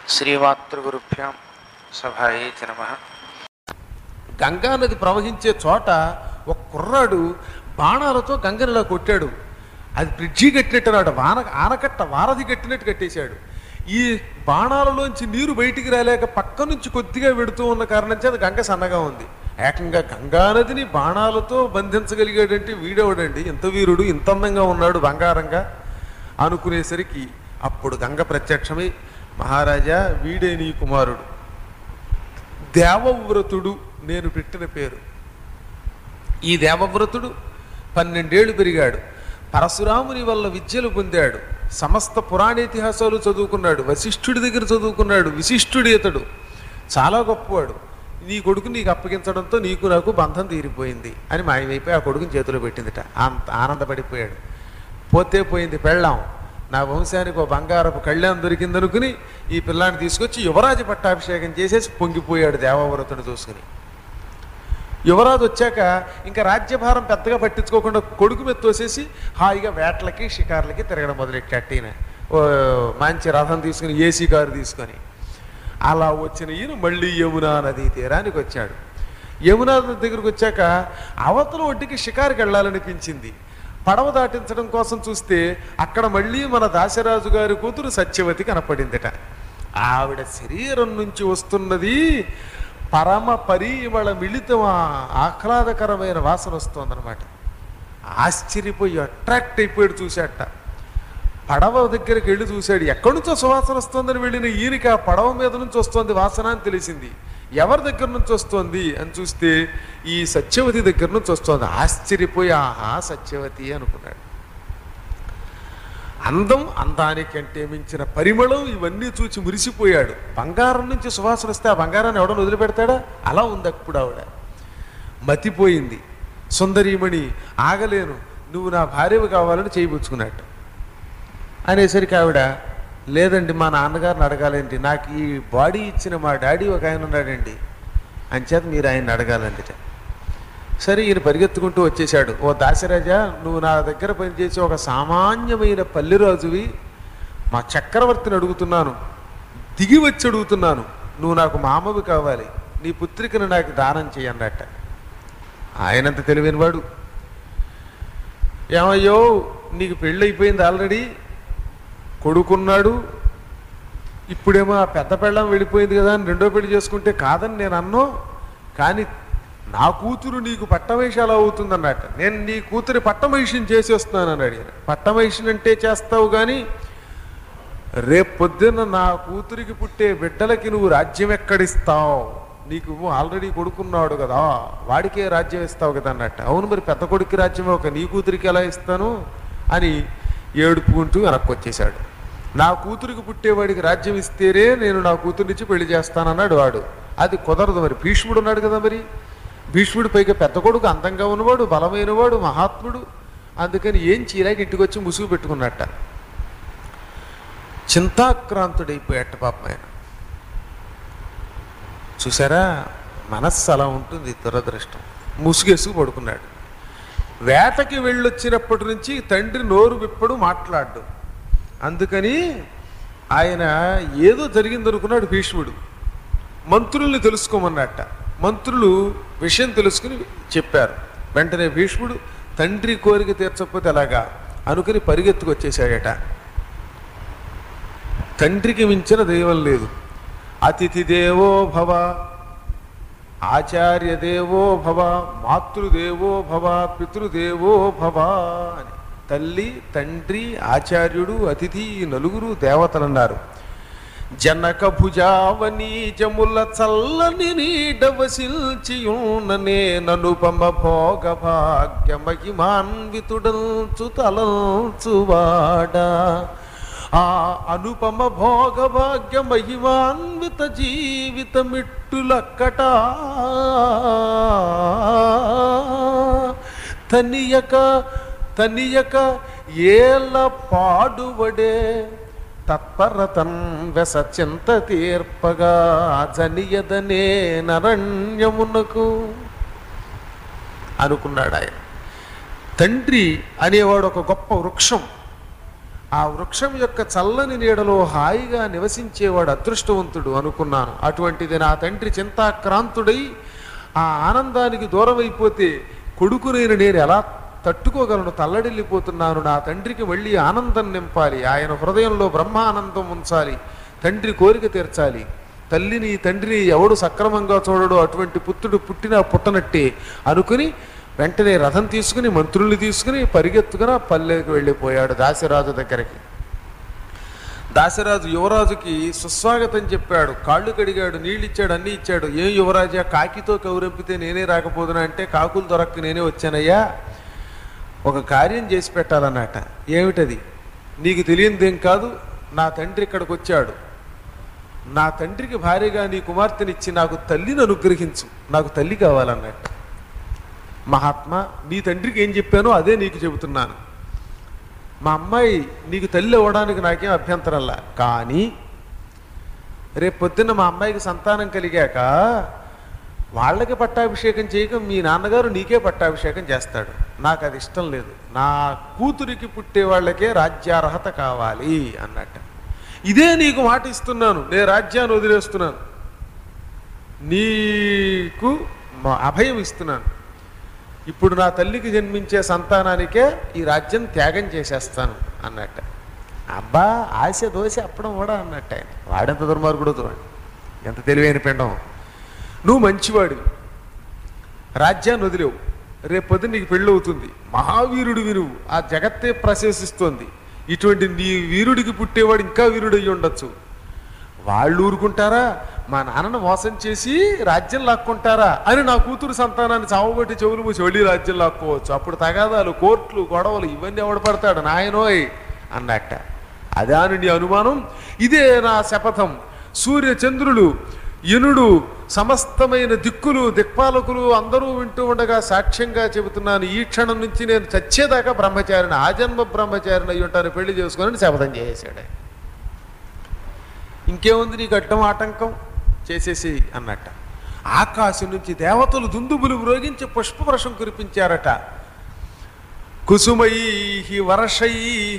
శ్రీమాతృగురుభ్యాం సభాయే నమ గంగా నది ప్రవహించే చోట ఒక కుర్రాడు బాణాలతో గంగనిలా కొట్టాడు అది బ్రిడ్జి కట్టినట్టున్నాడు వాన ఆనకట్ట వారధి కట్టినట్టు కట్టేశాడు ఈ బాణాలలోంచి నీరు బయటికి రాలేక పక్క నుంచి కొద్దిగా వెడుతూ ఉన్న కారణం చేత గంగ సన్నగా ఉంది ఏకంగా గంగా నదిని బాణాలతో బంధించగలిగాడంటే వీడెవడండి ఇంత వీరుడు ఇంత అందంగా ఉన్నాడు బంగారంగా అనుకునేసరికి అప్పుడు గంగ ప్రత్యక్షమై మహారాజా వీడే నీ కుమారుడు దేవవ్రతుడు నేను పెట్టిన పేరు ఈ దేవవ్రతుడు పన్నెండేళ్లు పెరిగాడు పరశురాముని వల్ల విద్యలు పొందాడు సమస్త పురాణేతిహాసాలు చదువుకున్నాడు వశిష్ఠుడి దగ్గర చదువుకున్నాడు విశిష్ఠుడి ఇతడు చాలా గొప్పవాడు నీ కొడుకు నీకు అప్పగించడంతో నీకు నాకు బంధం తీరిపోయింది అని మాయమైపోయి ఆ కొడుకుని చేతిలో పెట్టిందిట అంత ఆనందపడిపోయాడు పోతే పోయింది పెళ్ళాం నా వంశానికి ఒక బంగారపు కళ్యాణం దొరికిందనుకుని ఈ పిల్లాన్ని తీసుకొచ్చి యువరాజు పట్టాభిషేకం చేసేసి పొంగిపోయాడు దేవవ్రతుడు చూసుకుని యువరాజు వచ్చాక ఇంకా రాజ్యభారం పెద్దగా పట్టించుకోకుండా కొడుకు మీద తోసేసి హాయిగా వేటలకి షికార్లకి తిరగడం మొదలెట్టాట ఈయన ఓ మంచి రథం తీసుకుని ఏసీ కారు తీసుకొని అలా వచ్చిన ఈయన మళ్ళీ యమునా నదీ తీరానికి వచ్చాడు యమునా నది దగ్గరకు వచ్చాక అవతల ఒడ్డుకి షికారుకి వెళ్ళాలనిపించింది పడవ దాటించడం కోసం చూస్తే అక్కడ మళ్ళీ మన దాశరాజు గారి కూతురు సత్యవతి కనపడిందిట ఆవిడ శరీరం నుంచి వస్తున్నది పరమ పరిమళ మిళితం ఆహ్లాదకరమైన వాసన వస్తుందన్నమాట ఆశ్చర్యపోయి అట్రాక్ట్ అయిపోయాడు చూశాట పడవ దగ్గరికి వెళ్ళి చూశాడు ఎక్కడి నుంచో సువాసన వస్తుందని వెళ్ళిన ఈయనకి ఆ పడవ మీద నుంచి వస్తుంది వాసన అని తెలిసింది ఎవరి దగ్గర నుంచి వస్తుంది అని చూస్తే ఈ సత్యవతి దగ్గర నుంచి వస్తుంది ఆశ్చర్యపోయి ఆహా సత్యవతి అనుకున్నాడు అందం అందానికంటే మించిన పరిమళం ఇవన్నీ చూచి మురిసిపోయాడు బంగారం నుంచి సువాసన వస్తే ఆ బంగారాన్ని ఎవడని వదిలిపెడతాడా అలా ఉంది అప్పుడు ఆవిడ మతిపోయింది సుందరీమణి ఆగలేను నువ్వు నా భార్యవి కావాలని చేయబుచ్చుకున్నట్టు అనేసరికి ఆవిడ లేదండి మా నాన్నగారిని అడగాలండి నాకు ఈ బాడీ ఇచ్చిన మా డాడీ ఒక ఆయన ఉన్నాడండి అంచేత మీరు ఆయన అడగాలండి సరే ఈయన పరిగెత్తుకుంటూ వచ్చేసాడు ఓ దాశరాజా నువ్వు నా దగ్గర పనిచేసే ఒక సామాన్యమైన పల్లెరాజువి మా చక్రవర్తిని అడుగుతున్నాను దిగి వచ్చి అడుగుతున్నాను నువ్వు నాకు మామవి కావాలి నీ పుత్రికను నాకు దానం చేయన్నట్ట ఆయనంత తెలివైనవాడు ఏమయ్యో నీకు పెళ్ళి అయిపోయింది ఆల్రెడీ కొడుకున్నాడు ఇప్పుడేమో ఆ పెద్ద పెళ్ళం వెళ్ళిపోయింది కదా అని రెండో పెళ్లి చేసుకుంటే కాదని నేను అన్నో కానీ నా కూతురు నీకు పట్టమహిషి అవుతుందన్నట్ట నేను నీ కూతురి పట్టమహిషిని చేసేస్తున్నాను అని అడిగాను పట్టమహిషిని అంటే చేస్తావు కానీ రేపు పొద్దున్న నా కూతురికి పుట్టే బిడ్డలకి నువ్వు రాజ్యం ఎక్కడిస్తావు నీకు ఆల్రెడీ కొడుకున్నాడు కదా వాడికే రాజ్యం ఇస్తావు కదా అన్నట్టు అవును మరి పెద్ద కొడుకు రాజ్యం ఒక నీ కూతురికి ఎలా ఇస్తాను అని ఏడుపుకుంటూ వెనక్కి వచ్చేసాడు నా కూతురికి పుట్టేవాడికి రాజ్యం ఇస్తేనే నేను నా కూతురినిచ్చి పెళ్లి చేస్తానన్నాడు వాడు అది కుదరదు మరి భీష్ముడు ఉన్నాడు కదా మరి భీష్ముడు పైగా పెద్ద కొడుకు అందంగా ఉన్నవాడు బలమైనవాడు మహాత్ముడు అందుకని ఏం చీరాక ఇంటికి వచ్చి ముసుగు పెట్టుకున్నట్ట చింతాక్రాంతుడైపోయాట పాపం ఆయన చూసారా మనస్సు అలా ఉంటుంది దురదృష్టం ముసుగేసుకు పడుకున్నాడు వేటకి వెళ్ళొచ్చినప్పటి నుంచి తండ్రి నోరు విప్పడు మాట్లాడు అందుకని ఆయన ఏదో జరిగిందనుకున్నాడు భీష్ముడు మంత్రుల్ని తెలుసుకోమన్నట్ట మంత్రులు విషయం తెలుసుకుని చెప్పారు వెంటనే భీష్ముడు తండ్రి కోరిక తీర్చకపోతే ఎలాగా అనుకుని పరిగెత్తుకొచ్చేసాడట తండ్రికి మించిన దైవం లేదు అతిథి దేవో భవ ఆచార్య దేవో భవ మాతృదేవో భవ పితృదేవో భవ అని తల్లి తండ్రి ఆచార్యుడు అతిథి ఈ నలుగురు దేవతలన్నారు జనక భుజావని జముల చల్లని నీడవసిల్చియున్ననే ననుపమ భోగ భాగ్య మహిమాన్వితుడంచు తలంచువాడా ఆ అనుపమ భోగ భాగ్య మహిమాన్విత జీవితమిట్టులక్కట తనియక తనియక ఏల పాడువడే తత్పరతన్ వెస చింత తీర్పగా జనియదనే నరణ్యమునకు అనుకున్నాడు ఆయన తండ్రి అనేవాడు ఒక గొప్ప వృక్షం ఆ వృక్షం యొక్క చల్లని నీడలో హాయిగా నివసించేవాడు అదృష్టవంతుడు అనుకున్నాను అటువంటిది నా తండ్రి చింతాక్రాంతుడై ఆ ఆనందానికి దూరం అయిపోతే కొడుకునైన నేను ఎలా తట్టుకోగలను తల్లడిల్లిపోతున్నాను నా తండ్రికి మళ్ళీ ఆనందం నింపాలి ఆయన హృదయంలో బ్రహ్మానందం ఉంచాలి తండ్రి కోరిక తీర్చాలి తల్లిని తండ్రిని ఎవడు సక్రమంగా చూడడో అటువంటి పుత్రుడు పుట్టినా పుట్టనట్టే అనుకుని వెంటనే రథం తీసుకుని మంత్రుల్ని తీసుకుని పరిగెత్తుకుని ఆ పల్లెకి వెళ్ళిపోయాడు దాసిరాజు దగ్గరికి దాసిరాజు యువరాజుకి సుస్వాగతం చెప్పాడు కాళ్ళు కడిగాడు నీళ్ళు ఇచ్చాడు అన్నీ ఇచ్చాడు ఏం యువరాజా కాకితో కౌరంపితే నేనే రాకపోదునా అంటే కాకులు దొరక్క నేనే వచ్చానయ్యా ఒక కార్యం చేసి పెట్టాలన్నట ఏమిటది నీకు తెలియనిదేం కాదు నా తండ్రి ఇక్కడికి వచ్చాడు నా తండ్రికి భార్యగా నీ కుమార్తెనిచ్చి నాకు తల్లిని అనుగ్రహించు నాకు తల్లి కావాలన్నట్టు మహాత్మా నీ తండ్రికి ఏం చెప్పానో అదే నీకు చెబుతున్నాను మా అమ్మాయి నీకు తల్లి అవ్వడానికి నాకేం అభ్యంతరంలా కానీ రేపు పొద్దున్న మా అమ్మాయికి సంతానం కలిగాక వాళ్ళకి పట్టాభిషేకం చేయక మీ నాన్నగారు నీకే పట్టాభిషేకం చేస్తాడు నాకు అది ఇష్టం లేదు నా కూతురికి పుట్టే వాళ్ళకే రాజ్యార్హత కావాలి అన్నట్టు ఇదే నీకు మాట ఇస్తున్నాను నేను రాజ్యాన్ని వదిలేస్తున్నాను నీకు మా అభయం ఇస్తున్నాను ఇప్పుడు నా తల్లికి జన్మించే సంతానానికే ఈ రాజ్యం త్యాగం చేసేస్తాను అన్నట్ట అబ్బా ఆశ దోశ అప్పడం కూడా అన్నట్టు ఆయన వాడెంత దుర్మార్గుడు చూడండి ఎంత తెలివైన పిండం నువ్వు మంచివాడివి రాజ్యాన్ని వదిలేవు రేపు పొద్దున్న నీకు పెళ్ళి అవుతుంది మహావీరుడు వినువు ఆ జగత్తే ప్రశంసిస్తోంది ఇటువంటి నీ వీరుడికి పుట్టేవాడు ఇంకా వీరుడు అయ్యి ఉండొచ్చు వాళ్ళు ఊరుకుంటారా మా నాన్నను మోసం చేసి రాజ్యం లాక్కుంటారా అని నా కూతురు సంతానాన్ని చావబట్టి చెవులు మూసి వెళ్ళి రాజ్యం లాక్కోవచ్చు అప్పుడు తగాదాలు కోర్టులు గొడవలు ఇవన్నీ ఎవడు పడతాడు నాయనోయ్ అన్నట్ట అదా నీ అనుమానం ఇదే నా శపథం సూర్య చంద్రులు ఇనుడు సమస్తమైన దిక్కులు దిక్పాలకులు అందరూ వింటూ ఉండగా సాక్ష్యంగా చెబుతున్నాను ఈ క్షణం నుంచి నేను చచ్చేదాకా బ్రహ్మచారిని ఆజన్మ బ్రహ్మచారిని అయి ఉంటాను పెళ్లి చేసుకొని శపథం చేసేసాడు ఆయన. ఇంకేముంది నీకు అడ్డం ఆటంకం చేసేసి అన్నట్ట ఆకాశం నుంచి దేవతలు దుందుబులు మ్రోగించి పుష్పవర్షం కురిపించారట కుసుమై వర్షై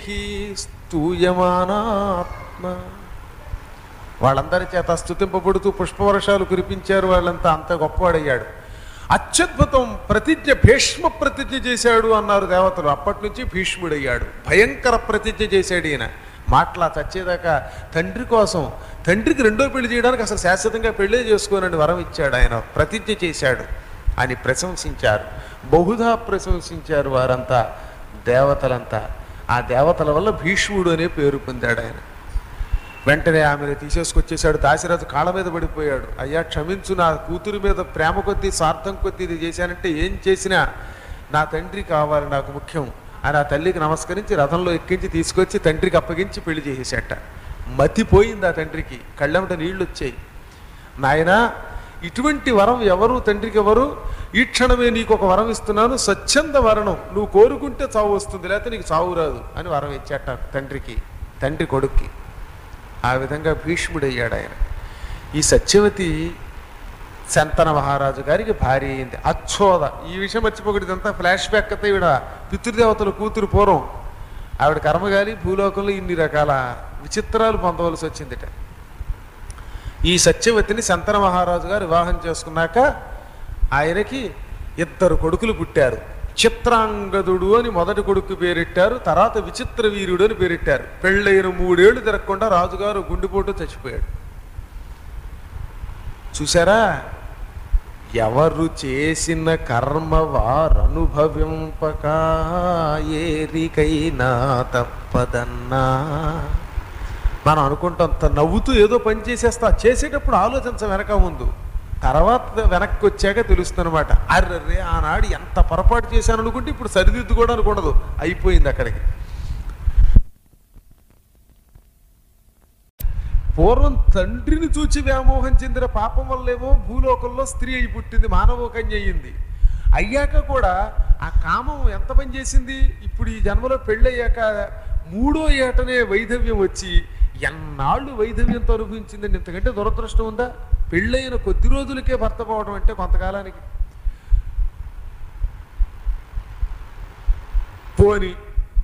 స్తూయమానాత్మ వాళ్ళందరి చేత స్తుతింపబడుతూ పుష్పవర్షాలు కురిపించారు వాళ్ళంతా అంత గొప్పవాడయ్యాడు అత్యద్భుతం ప్రతిజ్ఞ భీష్మ ప్రతిజ్ఞ చేశాడు అన్నారు దేవతలు అప్పటి నుంచి భీష్ముడయ్యాడు భయంకర ప్రతిజ్ఞ చేశాడు ఈయన మాటలా చచ్చేదాకా తండ్రి కోసం తండ్రికి రెండో పెళ్లి చేయడానికి అసలు శాశ్వతంగా పెళ్ళే చేసుకోనని వరం ఇచ్చాడు ఆయన ప్రతిజ్ఞ చేశాడు అని ప్రశంసించారు బహుధా ప్రశంసించారు వారంతా దేవతలంతా ఆ దేవతల వల్ల భీష్ముడు అనే పేరు పొందాడు ఆయన వెంటనే ఆమెను తీసేసుకొచ్చేసాడు దాసిరాజు కాళ్ళ మీద పడిపోయాడు అయ్యా క్షమించు నా కూతురు మీద ప్రేమ కొద్దీ స్వార్థం కొద్దీ ఇది చేశానంటే ఏం చేసినా నా తండ్రి కావాలి నాకు ముఖ్యం అని ఆ తల్లికి నమస్కరించి రథంలో ఎక్కించి తీసుకొచ్చి తండ్రికి అప్పగించి పెళ్లి చేసేసాట మతిపోయింది ఆ తండ్రికి కళ్ళెమట నీళ్ళు వచ్చాయి నాయనా ఇటువంటి వరం ఎవరు తండ్రికి ఎవరు ఈ క్షణమే నీకు ఒక వరం ఇస్తున్నాను స్వచ్ఛంద వరణం నువ్వు కోరుకుంటే చావు వస్తుంది లేకపోతే నీకు చావు రాదు అని వరం ఇచ్చాట తండ్రికి తండ్రి కొడుక్కి ఆ విధంగా భీష్ముడయ్యాడు ఆయన ఈ సత్యవతి శంతన మహారాజు గారికి భార్య అయింది అచ్చోద ఈ విషయం మర్చిపోకూడదు ఇదంతా ఫ్లాష్ బ్యాక్ అయితే ఈవిడ పితృదేవతల కూతురు పూర్వం ఆవిడ కర్మగాలి భూలోకంలో ఇన్ని రకాల విచిత్రాలు పొందవలసి వచ్చిందిట ఈ సత్యవతిని శంతన మహారాజు గారు వివాహం చేసుకున్నాక ఆయనకి ఇద్దరు కొడుకులు పుట్టారు చిత్రాంగదుడు అని మొదటి కొడుకు పేరెట్టారు తర్వాత విచిత్ర వీరుడు అని పేరెట్టారు పెళ్ళైన మూడేళ్లు తిరగకుండా రాజుగారు గుండెపోటు చచ్చిపోయాడు చూసారా ఎవరు చేసిన కర్మ వారనుభవింపక ఏరికైనా తప్పదన్నా మనం అనుకుంటాం "త- నవ్వుతూ ఏదో పని చేసేస్తా చేసేటప్పుడు ఆలోచించ వెనక ముందు తర్వాత వెనక్కి వచ్చాక తెలుస్తుంది అనమాట అర్రే ఆనాడు ఎంత పొరపాటు చేశాను అనుకుంటే ఇప్పుడు సరిదిద్దుకోవడానికి ఉండదు అయిపోయింది అక్కడికి పూర్వం తండ్రిని చూచి వ్యామోహం చెందిన పాపం వల్లేమో భూలోకంలో స్త్రీ అయి పుట్టింది మానవ కన్య అయ్యింది అయ్యాక కూడా ఆ కామం ఎంత పని చేసింది ఇప్పుడు ఈ జన్మలో పెళ్ళయ్యాక మూడో ఏటనే వైధవ్యం వచ్చి ఎన్నాళ్ళు వైధవ్యంతో అనుభవించిందండి ఇంతకంటే దురదృష్టం ఉందా పెళ్ళైన కొద్ది రోజులకే భర్త పోవడం అంటే కొంతకాలానికి పోని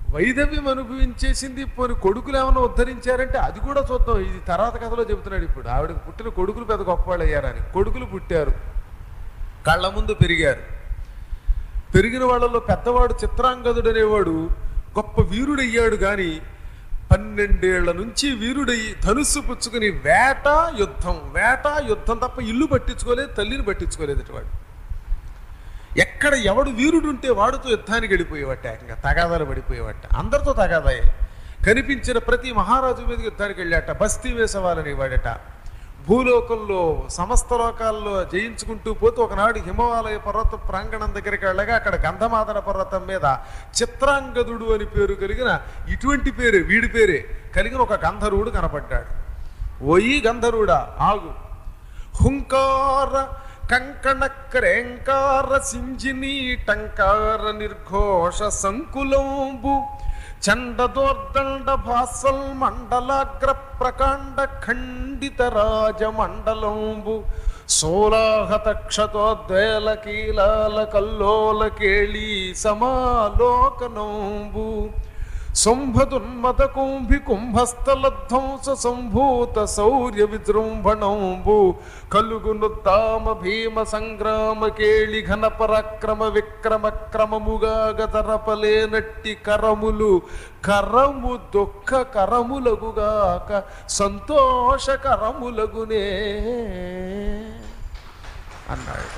వైదవ్యం అనుభవించేసింది పోని కొడుకులు ఏమైనా ఉద్ధరించారంటే అది కూడా చూద్దాం ఇది తర్వాత కథలో చెబుతున్నాడు ఇప్పుడు ఆవిడకి పుట్టిన కొడుకులు పెద్ద గొప్పవాళ్ళు అయ్యారని కొడుకులు పుట్టారు కళ్ళ ముందు పెరిగారు పెరిగిన వాళ్ళలో పెద్దవాడు చిత్రాంగదుడు అనేవాడు గొప్ప వీరుడయ్యాడు గాని పన్నెండేళ్ల నుంచి వీరుడయ్యి ధనుస్సు పుచ్చుకుని వేట యుద్ధం వేట యుద్ధం తప్ప ఇల్లు పట్టించుకోలేదు తల్లిని పట్టించుకోలేదు వాడు ఎక్కడ ఎవడు వీరుడు ఉంటే వాడితో యుద్ధానికి వెళ్ళిపోయేవట ఏకంగా తగాదాలు పడిపోయేవట అందరితో తగాదాయే కనిపించిన ప్రతి మహారాజు మీద యుద్ధానికి వెళ్ళాట బస్తీ వేసవాలని వాడట భూలోకంలో సమస్త లోకాల్లో జయించుకుంటూ పోతూ ఒకనాడు హిమాలయ పర్వత ప్రాంగణం దగ్గరికి వెళ్ళగా అక్కడ గంధమాదన పర్వతం మీద చిత్రాంగదుడు అని పేరు కలిగిన ఇటువంటి పేరే వీడి పేరే కలిగిన ఒక గంధర్వుడు కనపడ్డాడు ఓయి గంధర్వుడా ఆగు హుంకార కంకణ క్రేంకార సింజిని టంకార నిర్ఘోష సంకులంబు చండదోర్దండ భాసల్ మండలాగ్ర ప్రకాండ ఖండిత రాజ మండలంబు సోలాహత క్షతోద్వేల కీలాల కల్లోల కేళీ సమాలోకనంబు శంభదున్మద కుంభి కుంభస్థల ధ్వంస సంభూత శౌర్య విజృంభణంబు కలుగునుద్దామ భీమ సంగ్రామ కేళి ఘన పరాక్రమ విక్రమ క్రమముగా గతరపలేనట్టి కరములు కరము దుఃఖ కరములగుగాక సంతోష కరములగునే అన్నాడు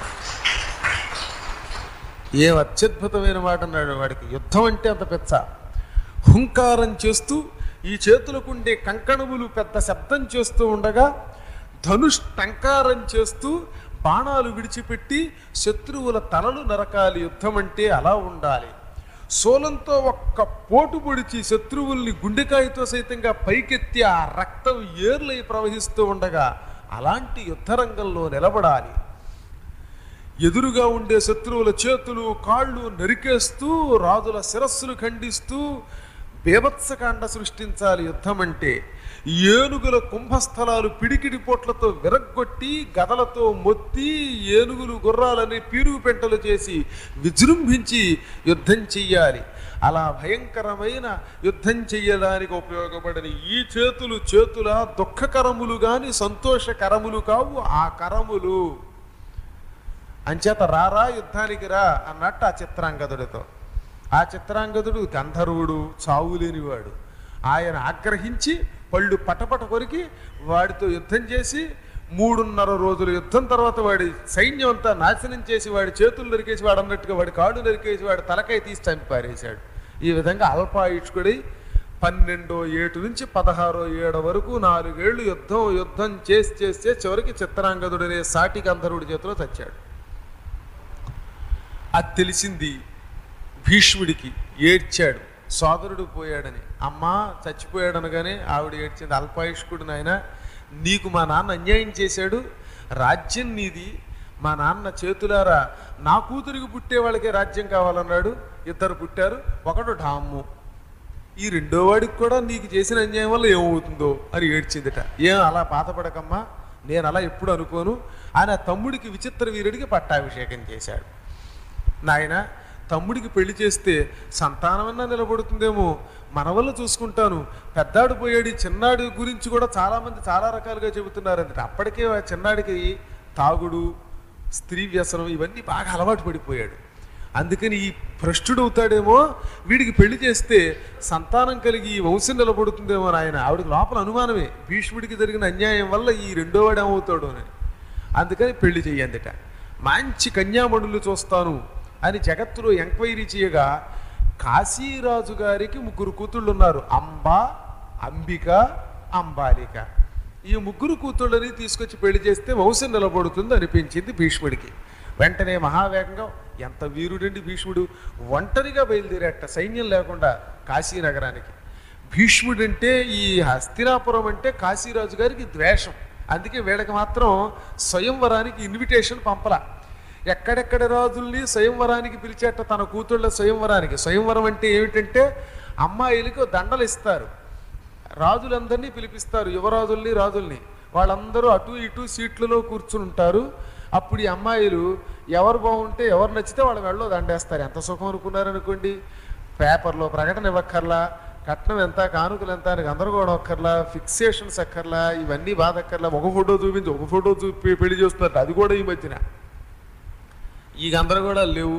ఏం అత్యద్భుతమైన మాట అన్నాడు వాడికి యుద్ధం అంటే అంత పెచ్చ హుంకారం చేస్తూ ఈ చేతులకుండే కంకణములు పెద్ద శబ్దం చేస్తూ ఉండగా ధనుష్ టంకారం చేస్తూ బాణాలు విడిచిపెట్టి శత్రువుల తలలు నరకాలి యుద్ధం అంటే అలా ఉండాలి సోలంతో ఒక్క పోటు పొడిచి శత్రువుల్ని గుండెకాయతో సైతంగా పైకెత్తి ఆ రక్తం ఏర్లై ప్రవహిస్తూ ఉండగా అలాంటి యుద్ధరంగంలో నిలబడాలి ఎదురుగా ఉండే శత్రువుల చేతులు కాళ్ళు నరికేస్తూ రాజుల శిరస్సులు ఖండిస్తూ బేభత్సకాండ సృష్టించాలి యుద్ధం అంటే ఏనుగుల కుంభస్థలాలు పిడికిడి పోట్లతో విరగ్గొట్టి గదలతో మొత్తి ఏనుగులు గుర్రాలని పీరుగు పెంటలు చేసి విజృంభించి యుద్ధం చెయ్యాలి అలా భయంకరమైన యుద్ధం చెయ్యడానికి ఉపయోగపడిన ఈ చేతులు చేతుల దుఃఖకరములు గాని సంతోషకరములు కావు ఆ కరములు అంచేత రారా యుద్ధానికి రా అన్నట్టు ఆ చిత్రాంగదుడితో ఆ చిత్రాంగదుడు గంధర్వుడు చావు లేనివాడు ఆయన ఆగ్రహించి పళ్ళు పటపట కొరికి వాడితో యుద్ధం చేసి మూడున్నర రోజుల యుద్ధం తర్వాత వాడి సైన్యం అంతా నాశనం చేసి వాడి చేతులు నరికేసి వాడు అన్నట్టుగా వాడి కాళ్ళు నరికేసి వాడి తలకాయ తీసి చంపి పారేశాడు ఈ విధంగా అల్పాయుష్కుడై పన్నెండో ఏటు నుంచి పదహారో ఏడు వరకు నాలుగేళ్లు యుద్ధం యుద్ధం చేసి చేసి చేసి చివరికి చిత్రాంగదుడనే సాటి గంధర్వుడి చేతిలో చచ్చాడు అది తెలిసింది భీష్ముడికి ఏడ్చాడు సోదరుడు పోయాడని అమ్మా చచ్చిపోయాడు అనగానే ఆవిడ ఏడ్చింది అల్పాయుష్కుడు నాయన నీకు మా నాన్న అన్యాయం చేశాడు రాజ్యం నీది మా నాన్న చేతులారా నా కూతురికి పుట్టే వాళ్ళకే రాజ్యం కావాలన్నాడు ఇద్దరు పుట్టారు ఒకడు ఢామ్ము ఈ రెండో వాడికి కూడా నీకు చేసిన అన్యాయం వల్ల ఏమవుతుందో అని ఏడ్చిందిట ఏం అలా బాధపడకమ్మా నేను అలా ఎప్పుడు అనుకోను ఆయన తమ్ముడికి విచిత్ర వీరుడికి పట్టాభిషేకం చేశాడు నాయన తమ్ముడికి పెళ్లి చేస్తే సంతానమన్నా నిలబడుతుందేమో మన వల్ల చూసుకుంటాను పెద్దాడు పోయాడు ఈ చిన్నాడి గురించి కూడా చాలామంది చాలా రకాలుగా చెబుతున్నారు అంటే అప్పటికే ఆ చిన్నాడికి తాగుడు స్త్రీ వ్యసనం ఇవన్నీ బాగా అలవాటు పడిపోయాడు అందుకని ఈ భ్రష్టుడు అవుతాడేమో వీడికి పెళ్లి చేస్తే సంతానం కలిగి ఈ వంశం నిలబడుతుందేమో ఆయన ఆవిడకి లోపల అనుమానమే భీష్ముడికి జరిగిన అన్యాయం వల్ల ఈ రెండో వాడు ఏమవుతాడు అని అందుకని పెళ్లి చెయ్యందిట మంచి కన్యామణులు చూస్తాను అని జగత్తులో ఎంక్వైరీ చేయగా కాశీరాజు గారికి ముగ్గురు కూతుళ్ళు ఉన్నారు అంబ అంబిక అంబాలిక ఈ ముగ్గురు కూతుళ్ళని తీసుకొచ్చి పెళ్లి చేస్తే వంశం నిలబడుతుంది అనిపించింది భీష్ముడికి వెంటనే మహావేగంగా ఎంత వీరుడండి భీష్ముడు ఒంటరిగా బయలుదేరేట సైన్యం లేకుండా కాశీ నగరానికి భీష్ముడంటే ఈ హస్తినాపురం అంటే కాశీరాజు గారికి ద్వేషం అందుకే వీళ్ళకి మాత్రం స్వయంవరానికి ఇన్విటేషన్ పంపలా ఎక్కడెక్కడ రాజుల్ని స్వయంవరానికి పిలిచేట తన కూతుళ్ళ స్వయంవరానికి స్వయంవరం అంటే ఏమిటంటే అమ్మాయిలకు దండలు ఇస్తారు రాజులందరినీ పిలిపిస్తారు యువరాజుల్ని రాజుల్ని వాళ్ళందరూ అటు ఇటు సీట్లలో కూర్చుని ఉంటారు అప్పుడు ఈ అమ్మాయిలు ఎవరు బాగుంటే ఎవరు నచ్చితే వాళ్ళ మెడలో దండేస్తారు ఎంత సుఖం అనుకున్నారనుకోండి పేపర్లో ప్రకటన ఇవ్వక్కర్లా కట్నం ఎంత కానుకలు ఎంత అని గందరగోళం అక్కర్లా ఫిక్సేషన్స్ అక్కర్లా ఇవన్నీ బాధ అక్కర్లా ఒక ఫోటో చూపించి ఒక ఫోటో చూపి పెళ్లి చేస్తున్నట్టు అది కూడా ఈ మధ్యన ఈ గందరగోళాలు లేవు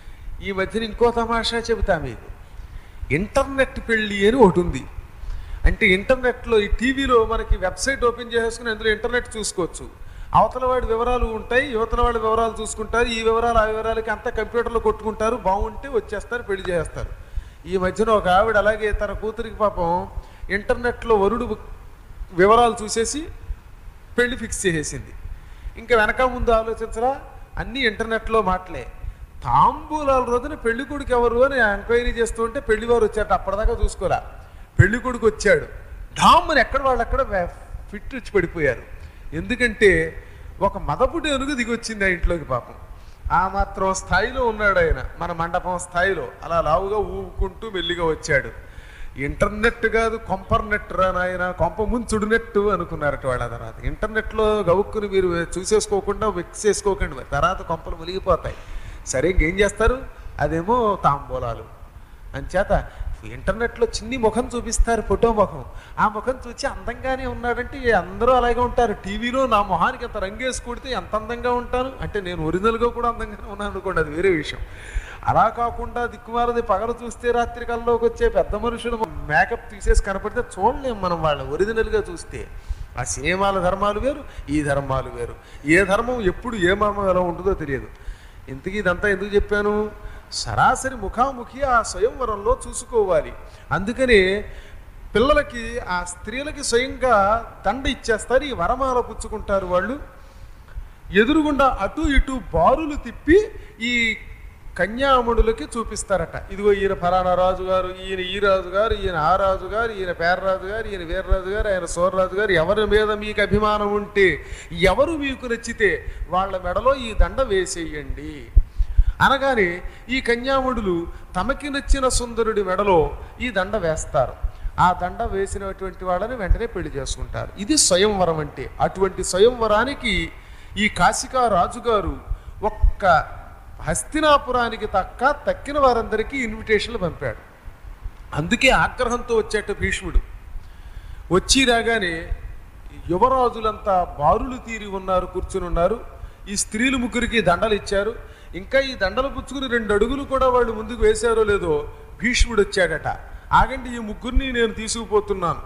ఈ మధ్యన ఇంకో తమాషా చెబుతా మీకు ఇంటర్నెట్ పెళ్ళి అని ఒకటి ఉంది అంటే ఇంటర్నెట్లో ఈ టీవీలో మనకి వెబ్సైట్ ఓపెన్ చేసుకుని అందులో ఇంటర్నెట్ చూసుకోవచ్చు అవతల వాడి వివరాలు ఉంటాయి యువతల వాడి వివరాలు చూసుకుంటారు ఈ వివరాలు ఆ వివరాలకి అంతా కంప్యూటర్లో కొట్టుకుంటారు బాగుంటే వచ్చేస్తారు పెళ్లి చేస్తారు ఈ మధ్యన ఒక ఆవిడ అలాగే తన కూతురికి పాపం ఇంటర్నెట్లో వరుడు వివరాలు చూసేసి పెళ్లి ఫిక్స్ చేసేసింది ఇంకా వెనక ముందు ఆలోచించరా అన్నీ ఇంటర్నెట్లో మాటలే తాంబూలాల రోజున పెళ్లి కొడుకు ఎవరు అని ఎంక్వైరీ చేస్తూ ఉంటే పెళ్లి వారు వచ్చాట అప్పటిదాకా చూసుకోరా పెళ్లి కొడుకు వచ్చాడు డామ్మని ఎక్కడ వాళ్ళు అక్కడ ఫిట్ వచ్చి పడిపోయారు ఎందుకంటే ఒక మదపుడి అనుగు దిగి వచ్చింది ఆ ఇంట్లోకి పాపం ఆ మాత్రం స్థాయిలో ఉన్నాడు ఆయన మన మండపం స్థాయిలో అలా లావుగా ఊపుకుంటూ మెల్లిగా వచ్చాడు ఇంటర్నెట్ కాదు కొంపర్నెట్ రా నాయన కొంప ముంచుడు నెట్ అనుకున్నారట వాళ్ళ తర్వాత ఇంటర్నెట్లో గవుక్కుని మీరు చూసేసుకోకుండా మిక్స్ చేసుకోకండి మరి తర్వాత కొంపలు మునిగిపోతాయి సరే ఇంకేం చేస్తారు అదేమో తాంబూలాలు అంచేత ఇంటర్నెట్లో చిన్ని ముఖం చూపిస్తారు ఫోటో ముఖం ఆ ముఖం చూసి అందంగానే ఉన్నాడంటే అందరూ అలాగే ఉంటారు టీవీలో నా మొహానికి ఎంత రంగేసి కొడితే ఎంత అందంగా ఉంటాను అంటే నేను ఒరిజినల్గా కూడా అందంగానే ఉన్నాను అనుకోండి అది వేరే విషయం అలా కాకుండా దిక్కుమారది పగలు చూస్తే రాత్రి కల్లోకి వచ్చే పెద్ద మనుషులు మేకప్ తీసేసి కనపడితే చూడలేం మనం వాళ్ళని ఒరిజినల్గా చూస్తే ఆ సినిమాల ధర్మాలు వేరు ఈ ధర్మాలు వేరు ఏ ధర్మం ఎప్పుడు ఏ మర్మం ఎలా ఉంటుందో తెలియదు ఇంతకీ ఇదంతా ఎందుకు చెప్పాను సరాసరి ముఖాముఖి ఆ స్వయంవరంలో చూసుకోవాలి అందుకని పిల్లలకి ఆ స్త్రీలకి స్వయంగా దండ ఇచ్చేస్తారు ఈ వరమాల పుచ్చుకుంటారు వాళ్ళు ఎదురుగుండా అటు ఇటు బారులు తిప్పి ఈ కన్యాముడులకి చూపిస్తారట ఇదిగో ఈయన ఫలానా రాజు గారు ఈయన ఈ రాజు గారు ఈయన ఆ రాజు గారు ఈయన పేర్రాజు గారు ఈయన వీర్రాజు గారు ఆయన సోర్రాజు గారు ఎవరి మీద మీకు అభిమానం ఉంటే ఎవరు మీకు నచ్చితే వాళ్ళ మెడలో ఈ దండ వేసేయండి అనగానే ఈ కన్యాముడులు తమకి నచ్చిన సుందరుడి మెడలో ఈ దండ వేస్తారు ఆ దండ వేసినటువంటి వాళ్ళని వెంటనే పెళ్లి చేసుకుంటారు ఇది స్వయంవరం అంటే అటువంటి స్వయంవరానికి ఈ కాశికా రాజుగారు ఒక్క హస్తినాపురానికి తక్క తక్కిన వారందరికీ ఇన్విటేషన్లు పంపాడు అందుకే ఆగ్రహంతో వచ్చేట భీష్ముడు వచ్చి రాగానే యువరాజులంతా బారులు తీరి ఉన్నారు కూర్చుని ఉన్నారు ఈ స్త్రీలు ముగ్గురికి దండలు ఇచ్చారు ఇంకా ఈ దండలు పుచ్చుకుని రెండు అడుగులు కూడా వాళ్ళు ముందుకు వేశారో లేదో భీష్ముడు వచ్చాడట ఆగండి ఈ ముగ్గురిని నేను తీసుకుపోతున్నాను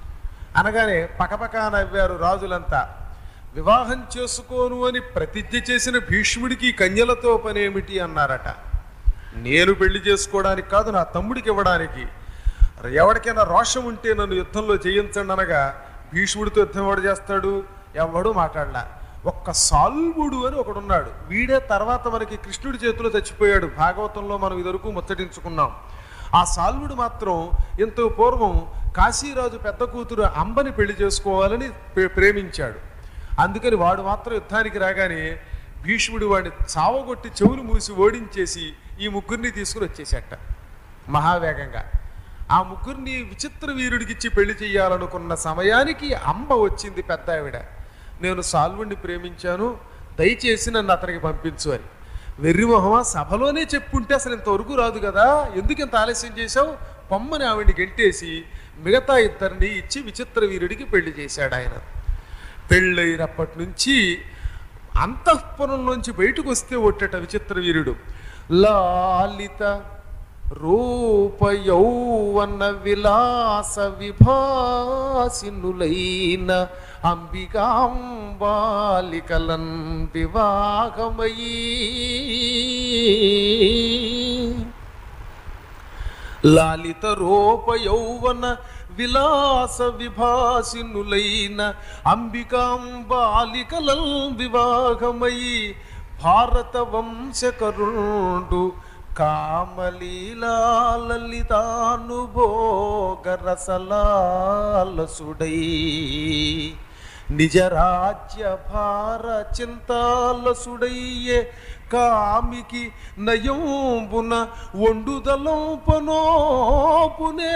అనగానే పకపక నవ్వారు రాజులంతా వివాహం చేసుకోను అని ప్రతిజ్ఞ చేసిన భీష్ముడికి ఈ కన్యలతో పనేమిటి అన్నారట నేను పెళ్లి చేసుకోవడానికి కాదు నా తమ్ముడికి ఇవ్వడానికి ఎవరికైనా రోషం ఉంటే నన్ను యుద్ధంలో జయించండి అనగా భీష్ముడితో యుద్ధం ఎవడు చేస్తాడు ఎవడు మాట్లాడలా ఒక్క సాల్వుడు అని ఒకడున్నాడు వీడే తర్వాత మనకి కృష్ణుడి చేతిలో చచ్చిపోయాడు భాగవతంలో మనం ఇదివరకు ముచ్చటించుకున్నాం ఆ సాల్వుడు మాత్రం ఎంతో పూర్వం కాశీరాజు పెద్ద కూతురు అంబని పెళ్లి చేసుకోవాలని ప్రే- ప్రేమించాడు అందుకని వాడు మాత్రం యుద్ధానికి రాగానే భీష్ముడు వాడిని చావగొట్టి చెవులు మూసి ఓడించేసి ఈ ముగ్గురిని తీసుకుని వచ్చేసేట మహావేగంగా ఆ ముగ్గురిని విచిత్ర వీరుడికిచ్చి పెళ్లి చేయాలనుకున్న సమయానికి అంబ వచ్చింది పెద్ద ఆవిడ నేను సాల్వుణ్ణి ప్రేమించాను దయచేసి నన్ను అతనికి పంపించు అని వెర్రిమొహమా సభలోనే చెప్పుంటే అసలు ఇంతవరకు రాదు కదా ఎందుకు ఇంత ఆలస్యం చేశావు పొమ్మని ఆవిడ్ని గెంటేసి మిగతా ఇద్దరిని ఇచ్చి విచిత్ర వీరుడికి పెళ్లి చేశాడు ఆయన పెళ్ళైనప్పటి నుంచి అంతఃపురంలోంచి బయటకు వస్తే ఒట్టట విచిత్ర వీరుడు లాలిత రూప యౌవన విలాస విభాసినులైన అంబికాంబాలికలన్ వివాహమయీ లాలిత రూప యౌవన విలాస విభాసినులైన అంబికాంబాలికలల్ వివాహమయి భారత వంశకరుణుడు కామలీలాలలితానుభోగరసలాలసుడై నిజ రాజ్య భార చింతాలసుడయ్యే కామికి నయంబున వండుదలోపనోపునే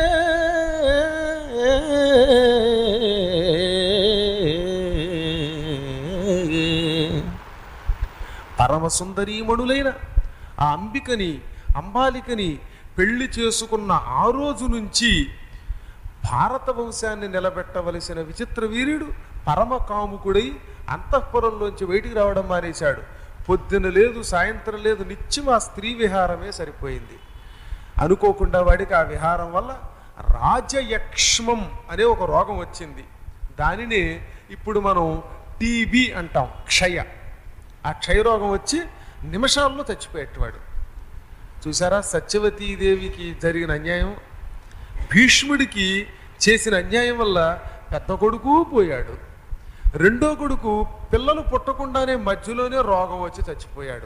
పరమ సుందరీమణులైన ఆ అంబికని అంబాలికని పెళ్లి చేసుకున్న ఆ రోజు నుంచి భారత వంశాన్ని నిలబెట్టవలసిన విచిత్ర వీరుడు పరమ కాముకుడై అంతఃపురంలోంచి బయటికి రావడం మానేశాడు పొద్దున లేదు సాయంత్రం లేదు నిత్యం ఆ స్త్రీ విహారమే సరిపోయింది అనుకోకుండా వాడికి ఆ విహారం వల్ల రాజయక్ష్మం అనే ఒక రోగం వచ్చింది దానిని ఇప్పుడు మనం టీబీ అంటాం క్షయ ఆ క్షయరోగం వచ్చి నిమిషాల్లో చచ్చిపోయేటవాడు చూసారా సత్యవతీదేవికి జరిగిన అన్యాయం భీష్ముడికి చేసిన అన్యాయం వల్ల పెద్ద కొడుకు పోయాడు రెండో కొడుకు పిల్లలు పుట్టకుండానే మధ్యలోనే రోగం వచ్చి చచ్చిపోయాడు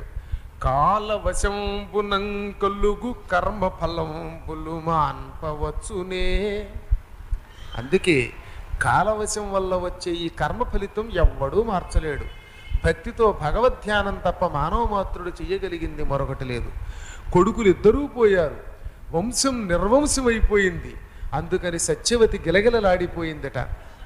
కాలవశంబునం కల్లుగు కర్మ ఫలంబులు మాన్పవచ్చునే అందుకే కాలవశం వల్ల వచ్చే ఈ కర్మ ఫలితం ఎవ్వడూ మార్చలేడు భక్తితో భగవద్ధ్యానం తప్ప మానవ మాత్రుడు చెయ్యగలిగింది మరొకటి లేదు కొడుకులు ఇద్దరూ పోయారు వంశం నిర్వంశమైపోయింది అందుకని సత్యవతి గిలగిలలాడిపోయిందట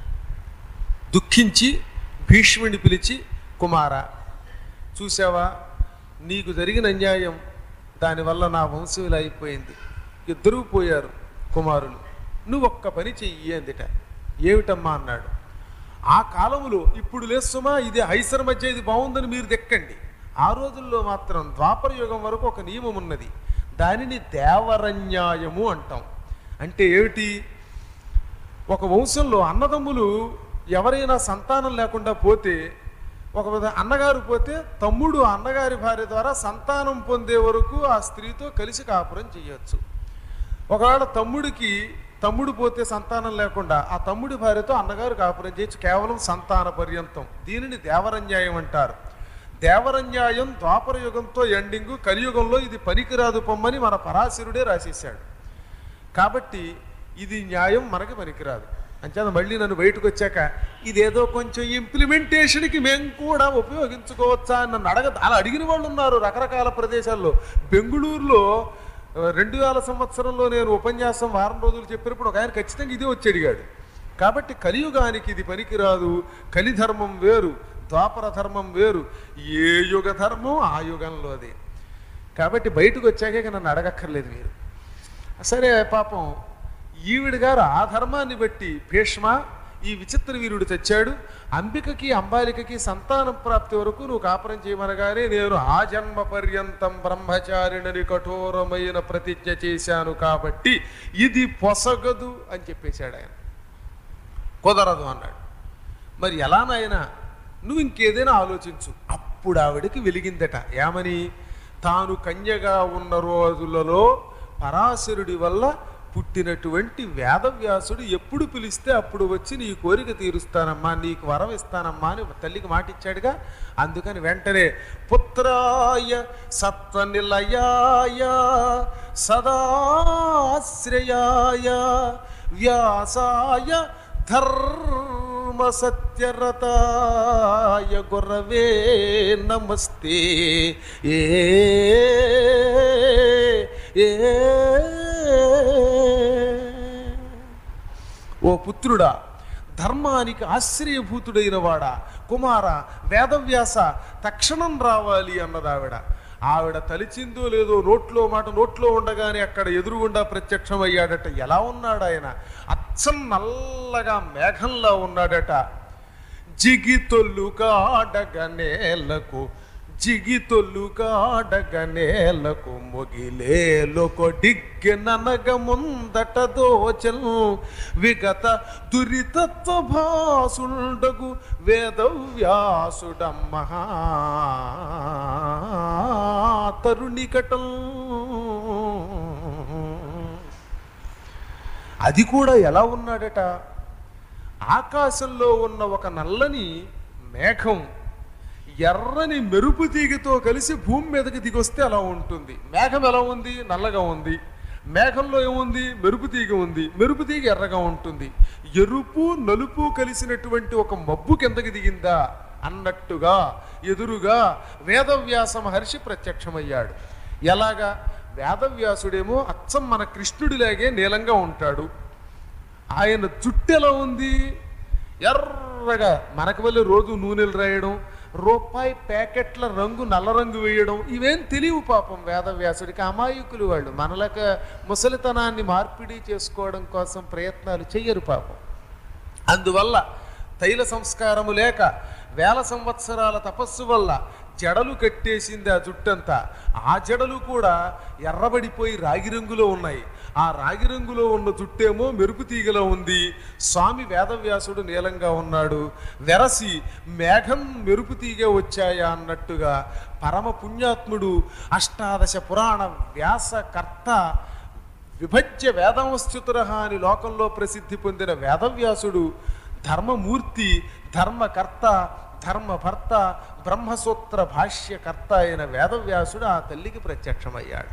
దుఃఖించి భీష్ముడిని పిలిచి కుమార చూసావా నీకు జరిగిన అన్యాయం దానివల్ల నా వంశం ఇలా అయిపోయింది ఇద్దరూ పోయారు కుమారులు నువ్వు ఒక్క పని చెయ్యి అందిట ఏమిటమ్మా అన్నాడు ఆ కాలములో ఇప్పుడు లేస్తుమా ఇది హైసర్ మధ్య ఇది బాగుందని మీరు దెక్కండి ఆ రోజుల్లో మాత్రం ద్వాపర యుగం వరకు ఒక నియమం ఉన్నది దానిని దేవరన్యాయము అంటాం అంటే ఏమిటి ఒక వంశంలో అన్నదమ్ములు ఎవరైనా సంతానం లేకుండా పోతే ఒక విధ- అన్నగారు పోతే తమ్ముడు అన్నగారి భార్య ద్వారా సంతానం పొందే వరకు ఆ స్త్రీతో కలిసి కాపురం చేయొచ్చు ఒకవేళ తమ్ముడికి తమ్ముడు పోతే సంతానం లేకుండా ఆ తమ్ముడి భార్యతో అన్నగారు కాపురం చేయొచ్చు కేవలం సంతాన పర్యంతం దీనిని దేవరన్యాయం అంటారు దేవరన్యాయం ద్వాపర యుగంతో ఎండింగు కలియుగంలో ఇది పనికిరాదు పొమ్మని మన పరాశరుడే రాసేశాడు కాబట్టి ఇది న్యాయం మనకి పనికిరాదు అంచేత మళ్ళీ నన్ను బయటకు వచ్చాక ఇదేదో కొంచెం ఇంప్లిమెంటేషన్కి మేము కూడా ఉపయోగించుకోవచ్చా అని నన్ను అడగ అలా అడిగిన వాళ్ళు ఉన్నారు రకరకాల ప్రదేశాల్లో బెంగుళూరులో ఆ, రెండు వేల సంవత్సరంలో నేను ఉపన్యాసం వారం రోజులు చెప్పినప్పుడు ఒక ఆయన ఖచ్చితంగా ఇదే వచ్చి అడిగాడు కాబట్టి కలియుగానికి ఇది పనికిరాదు కలిధర్మం వేరు ద్వాపర ధర్మం వేరు ఏ యుగ ధర్మం ఆ యుగంలోది కాబట్టి బయటకు వచ్చాక ఇక నన్ను అడగక్కర్లేదు మీరు సరే పాపం ఈవిడ గారు ఆ ధర్మాన్ని బట్టి భీష్మ ఈ విచిత్ర వీరుడు తెచ్చాడు అంబికకి అంబాలికకి సంతానం ప్రాప్తి వరకు నువ్వు కాపురం చేయమనగానే నేను ఆ జన్మ పర్యంతం బ్రహ్మచారిణని కఠోరమైన ప్రతిజ్ఞ చేశాను కాబట్టి ఇది పొసగదు అని చెప్పేశాడు ఆయన కుదరదు అన్నాడు మరి ఎలా నాయనా నువ్వు ఇంకేదైనా ఆలోచించు అప్పుడు ఆవిడకి వెలిగిందట ఏమని తాను కన్యగా ఉన్న రోజులలో పరాశరుడి వల్ల పుట్టినటువంటి వేదవ్యాసుడు ఎప్పుడు పిలిస్తే అప్పుడు వచ్చి నీ కోరిక తీరుస్తానమ్మా నీకు వరం ఇస్తానమ్మా అని తల్లికి మాట ఇచ్చాడుగా అందుకని వెంటనే పుత్రాయ సత్వనిలయాయ సదాశ్రయాయ వ్యాసాయ ధర్మ సత్యరతాయ గురవే నమస్తే ఏ ఏ ఓ పుత్రుడా ధర్మానికి ఆశ్రయభూతుడైన వాడా కుమార వేదవ్యాస తక్షణం రావాలి అన్నది ఆవిడ ఆవిడ తలిచిందో లేదో నోట్లో మాట నోట్లో ఉండగానే అక్కడ ఎదురుగుండా ప్రత్యక్షమయ్యాడట ఎలా ఉన్నాడు ఆయన అచ్చం నల్లగా మేఘంలా ఉన్నాడట జిగితొల్లు కాడగనేలకు జిగితొల్లు కాడగనేలకు మొగిలేలొక డిగ్గె ననగ ముందట దోచల్ విగత దురితత్వ భాసుండగు వేదవ్యాసుడమ్మహా తరుణికటం అది కూడా ఎలా ఉన్నాడట ఆకాశంలో ఉన్న ఒక నల్లని మేఘం ఎర్రని మెరుపు తీగతో కలిసి భూమి మీదకి దిగొస్తే అలా ఉంటుంది మేఘం ఎలా ఉంది నల్లగా ఉంది మేఘంలో ఏముంది మెరుపు తీగ ఉంది మెరుపు తీగ ఎర్రగా ఉంటుంది ఎరుపు నలుపు కలిసినటువంటి ఒక మబ్బు కిందకి దిగిందా అన్నట్టుగా ఎదురుగా వేదవ్యాస మహర్షి ప్రత్యక్షమయ్యాడు ఎలాగా వేదవ్యాసుడేమో అచ్చం మన కృష్ణుడిలాగే నీలంగా ఉంటాడు ఆయన జుట్టు ఎలా ఉంది ఎర్రగా మనకు వెళ్ళి రోజు నూనెలు రాయడం రూపాయి ప్యాకెట్ల రంగు నల్ల రంగు వేయడం ఇవేం తెలియవు పాపం వేదవ్యాసుడికి అమాయకులు వాళ్ళు మనలక ముసలితనాన్ని మార్పిడి చేసుకోవడం కోసం ప్రయత్నాలు చెయ్యరు పాపం అందువల్ల తైల సంస్కారము లేక వేల సంవత్సరాల తపస్సు వల్ల జడలు కట్టేసింది ఆ జుట్టంతా ఆ జడలు కూడా ఎర్రబడిపోయి రాగి రంగులో ఉన్నాయి ఆ రాగి రంగులో ఉన్న జుట్టేమో మెరుపు తీగలో ఉంది స్వామి వేదవ్యాసుడు నీలంగా ఉన్నాడు వెరసి మేఘం మెరుపు తీగ వచ్చాయా అన్నట్టుగా పరమ పుణ్యాత్ముడు అష్టాదశ పురాణ వ్యాసకర్త విభజ్య వేదమస్థుతురహ అని లోకంలో ప్రసిద్ధి పొందిన వేదవ్యాసుడు ధర్మమూర్తి ధర్మకర్త ధర్మభర్త బ్రహ్మసూత్ర భాష్యకర్త అయిన వేదవ్యాసుడు ఆ తల్లికి ప్రత్యక్షమయ్యాడు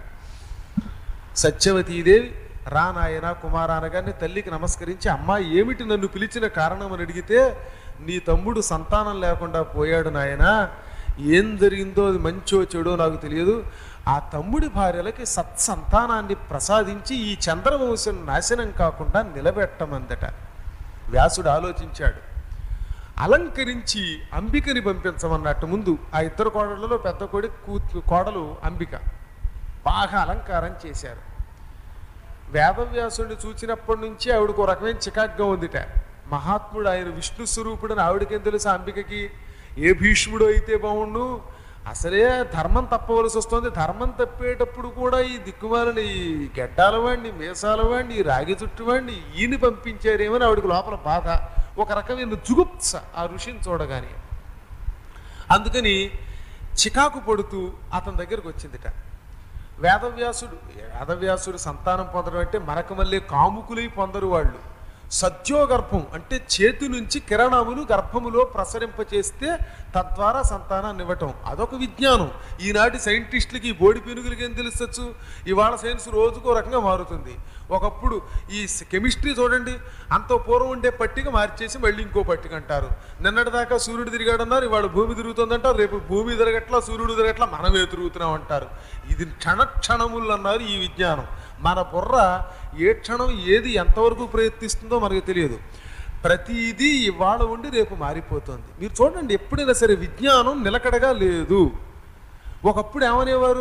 సత్యవతీదేవి రా నాయన కుమార అనగానే తల్లికి నమస్కరించి అమ్మా ఏమిటి నన్ను పిలిచిన కారణం అని అడిగితే నీ తమ్ముడు సంతానం లేకుండా పోయాడు నాయనా ఏం జరిగిందో అది మంచో చెడో నాకు తెలియదు ఆ తమ్ముడి భార్యలకి సత్సంతానాన్ని ప్రసాదించి ఈ చంద్రవంశం నాశనం కాకుండా నిలబెట్టమందట వ్యాసుడు ఆలోచించాడు అలంకరించి అంబికని పంపించమన్నట్టు ముందు ఆ ఇద్దరు కోడళ్ళలో పెద్ద కొడి కూతు కోడలు అంబిక బాగా అలంకారం చేశారు వేదవ్యాసుడిని చూచినప్పటి నుంచి ఆవిడకు ఒక రకమైన చికాగ్గా ఉందిట మహాత్ముడు ఆయన విష్ణు స్వరూపుడని ఆవిడకేం తెలుసు అంబికకి ఏ భీష్ముడు అయితే బాగుండు అసలే ధర్మం తప్పవలసి వస్తుంది ధర్మం తప్పేటప్పుడు కూడా ఈ దిక్కుమాలని ఈ గెడ్డాల వాడిని మీసాల వాడిని ఈ రాగి చుట్టు వాడిని ఈయన పంపించారేమని ఆవిడకి లోపల బాధ ఒక రకమైన జుగుప్స ఆ ఋషిని చూడగానే అందుకని చికాకు పడుతూ అతని దగ్గరకు వచ్చిందిట వేదవ్యాసుడు వేదవ్యాసుడు సంతానం పొందడం అంటే మనకు మళ్ళీ కాముకులై పొందరు వాళ్ళు సద్యోగర్భం అంటే చేతి నుంచి కిరణములు గర్భములో ప్రసరింపచేస్తే తద్వారా సంతానాన్ని ఇవ్వటం అదొక విజ్ఞానం ఈనాటి సైంటిస్టులకి ఈ బోడి పెనుగులకి ఏం తెలుస్తచ్చు ఇవాళ సైన్స్ రోజుకో రకంగా మారుతుంది ఒకప్పుడు ఈ కెమిస్ట్రీ చూడండి అంత పూర్వం ఉండే పట్టిక మార్చేసి మళ్ళీ ఇంకో పట్టిక అంటారు నిన్నటిదాకా సూర్యుడు తిరిగాడన్నారు ఇవాళ భూమి తిరుగుతుందంటారు రేపు భూమి తిరగట్లా సూర్యుడు తిరగట్లా మనమే తిరుగుతున్నాం అంటారు ఇది క్షణ క్షణములు అన్నారు ఈ విజ్ఞానం మన బుర్ర ఏ క్షణం ఏది ఎంతవరకు ప్రయత్నిస్తుందో మనకు తెలియదు ప్రతిదీ ఇవాళ ఉండి రేపు మారిపోతుంది మీరు చూడండి ఎప్పుడైనా సరే విజ్ఞానం నిలకడగా లేదు ఒకప్పుడు ఏమనేవారు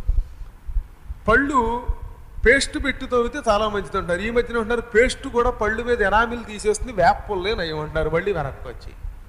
పళ్ళు పేస్ట్ పెట్టి తవ్వితే చాలా మంచిది అంటారు ఈ మధ్యన ఉంటున్నారు పేస్ట్ కూడా పళ్ళు మీద ఎనామిల్ తీసేస్తుంది వేపల్లే నయం అంటారు మళ్ళీ వెనక్కి వచ్చి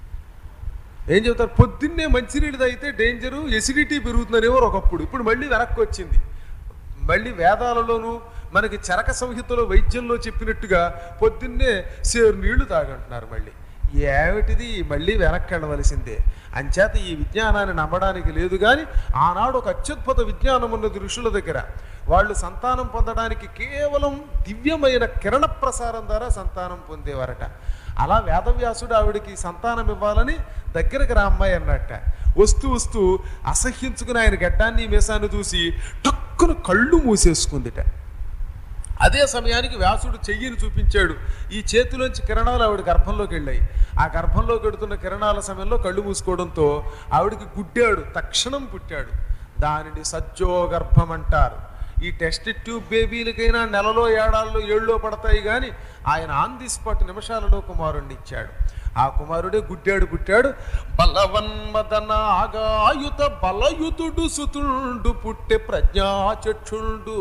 ఏం చెబుతారు పొద్దున్నే మంచినీళ్ళు తాగితే డేంజరు ఎసిడిటీ పెరుగుతుందనేవారు ఒకప్పుడు ఇప్పుడు మళ్ళీ వెనక్కి వచ్చింది మళ్ళీ వేదాలలోనూ మనకి చరక సంహితలో వైద్యంలో చెప్పినట్టుగా పొద్దున్నే సేరు నీళ్లు తాగంటున్నారు మళ్ళీ ఏమిటిది మళ్ళీ వెనక్కి వెళ్ళవలసిందే అంచేత ఈ విజ్ఞానాన్ని నమ్మడానికి లేదు కానీ ఆనాడు ఒక అత్యద్భుత విజ్ఞానం ఉన్నది ఋషుల దగ్గర వాళ్ళు సంతానం పొందడానికి కేవలం దివ్యమైన కిరణ ప్రసారం ద్వారా సంతానం పొందేవారట అలా వేదవ్యాసుడు ఆవిడకి సంతానం ఇవ్వాలని దగ్గరకు రా అమ్మాయి అన్నట్ట వస్తూ వస్తూ అసహ్యించుకుని ఆయన గడ్డాన్ని మీసాన్ని చూసి టక్కున కళ్ళు మూసేసుకుందిట అదే సమయానికి వ్యాసుడు చెయ్యిని చూపించాడు ఈ చేతిలోంచి కిరణాలు ఆవిడ గర్భంలోకి వెళ్ళాయి ఆ గర్భంలోకి వెడుతున్న కిరణాల సమయంలో కళ్ళు మూసుకోవడంతో ఆవిడికి గుడ్డాడు తక్షణం పుట్టాడు దానిని సజ్జోగర్భం అంటారు ఈ టెస్ట్ ట్యూబ్ బేబీలకైనా నెలలో ఏడాల్లో ఏళ్ళలో పడతాయి కానీ ఆయన ఆన్ ది స్పాట్ నిమిషాలలో కుమారుణ్ణి ఇచ్చాడు ఆ కుమారుడే గుడ్డాడు పుట్టాడు బలవన్మదన ఆగాయుత బలయుతుడు సుతుండు పుట్టె ప్రజ్ఞాచక్షుండు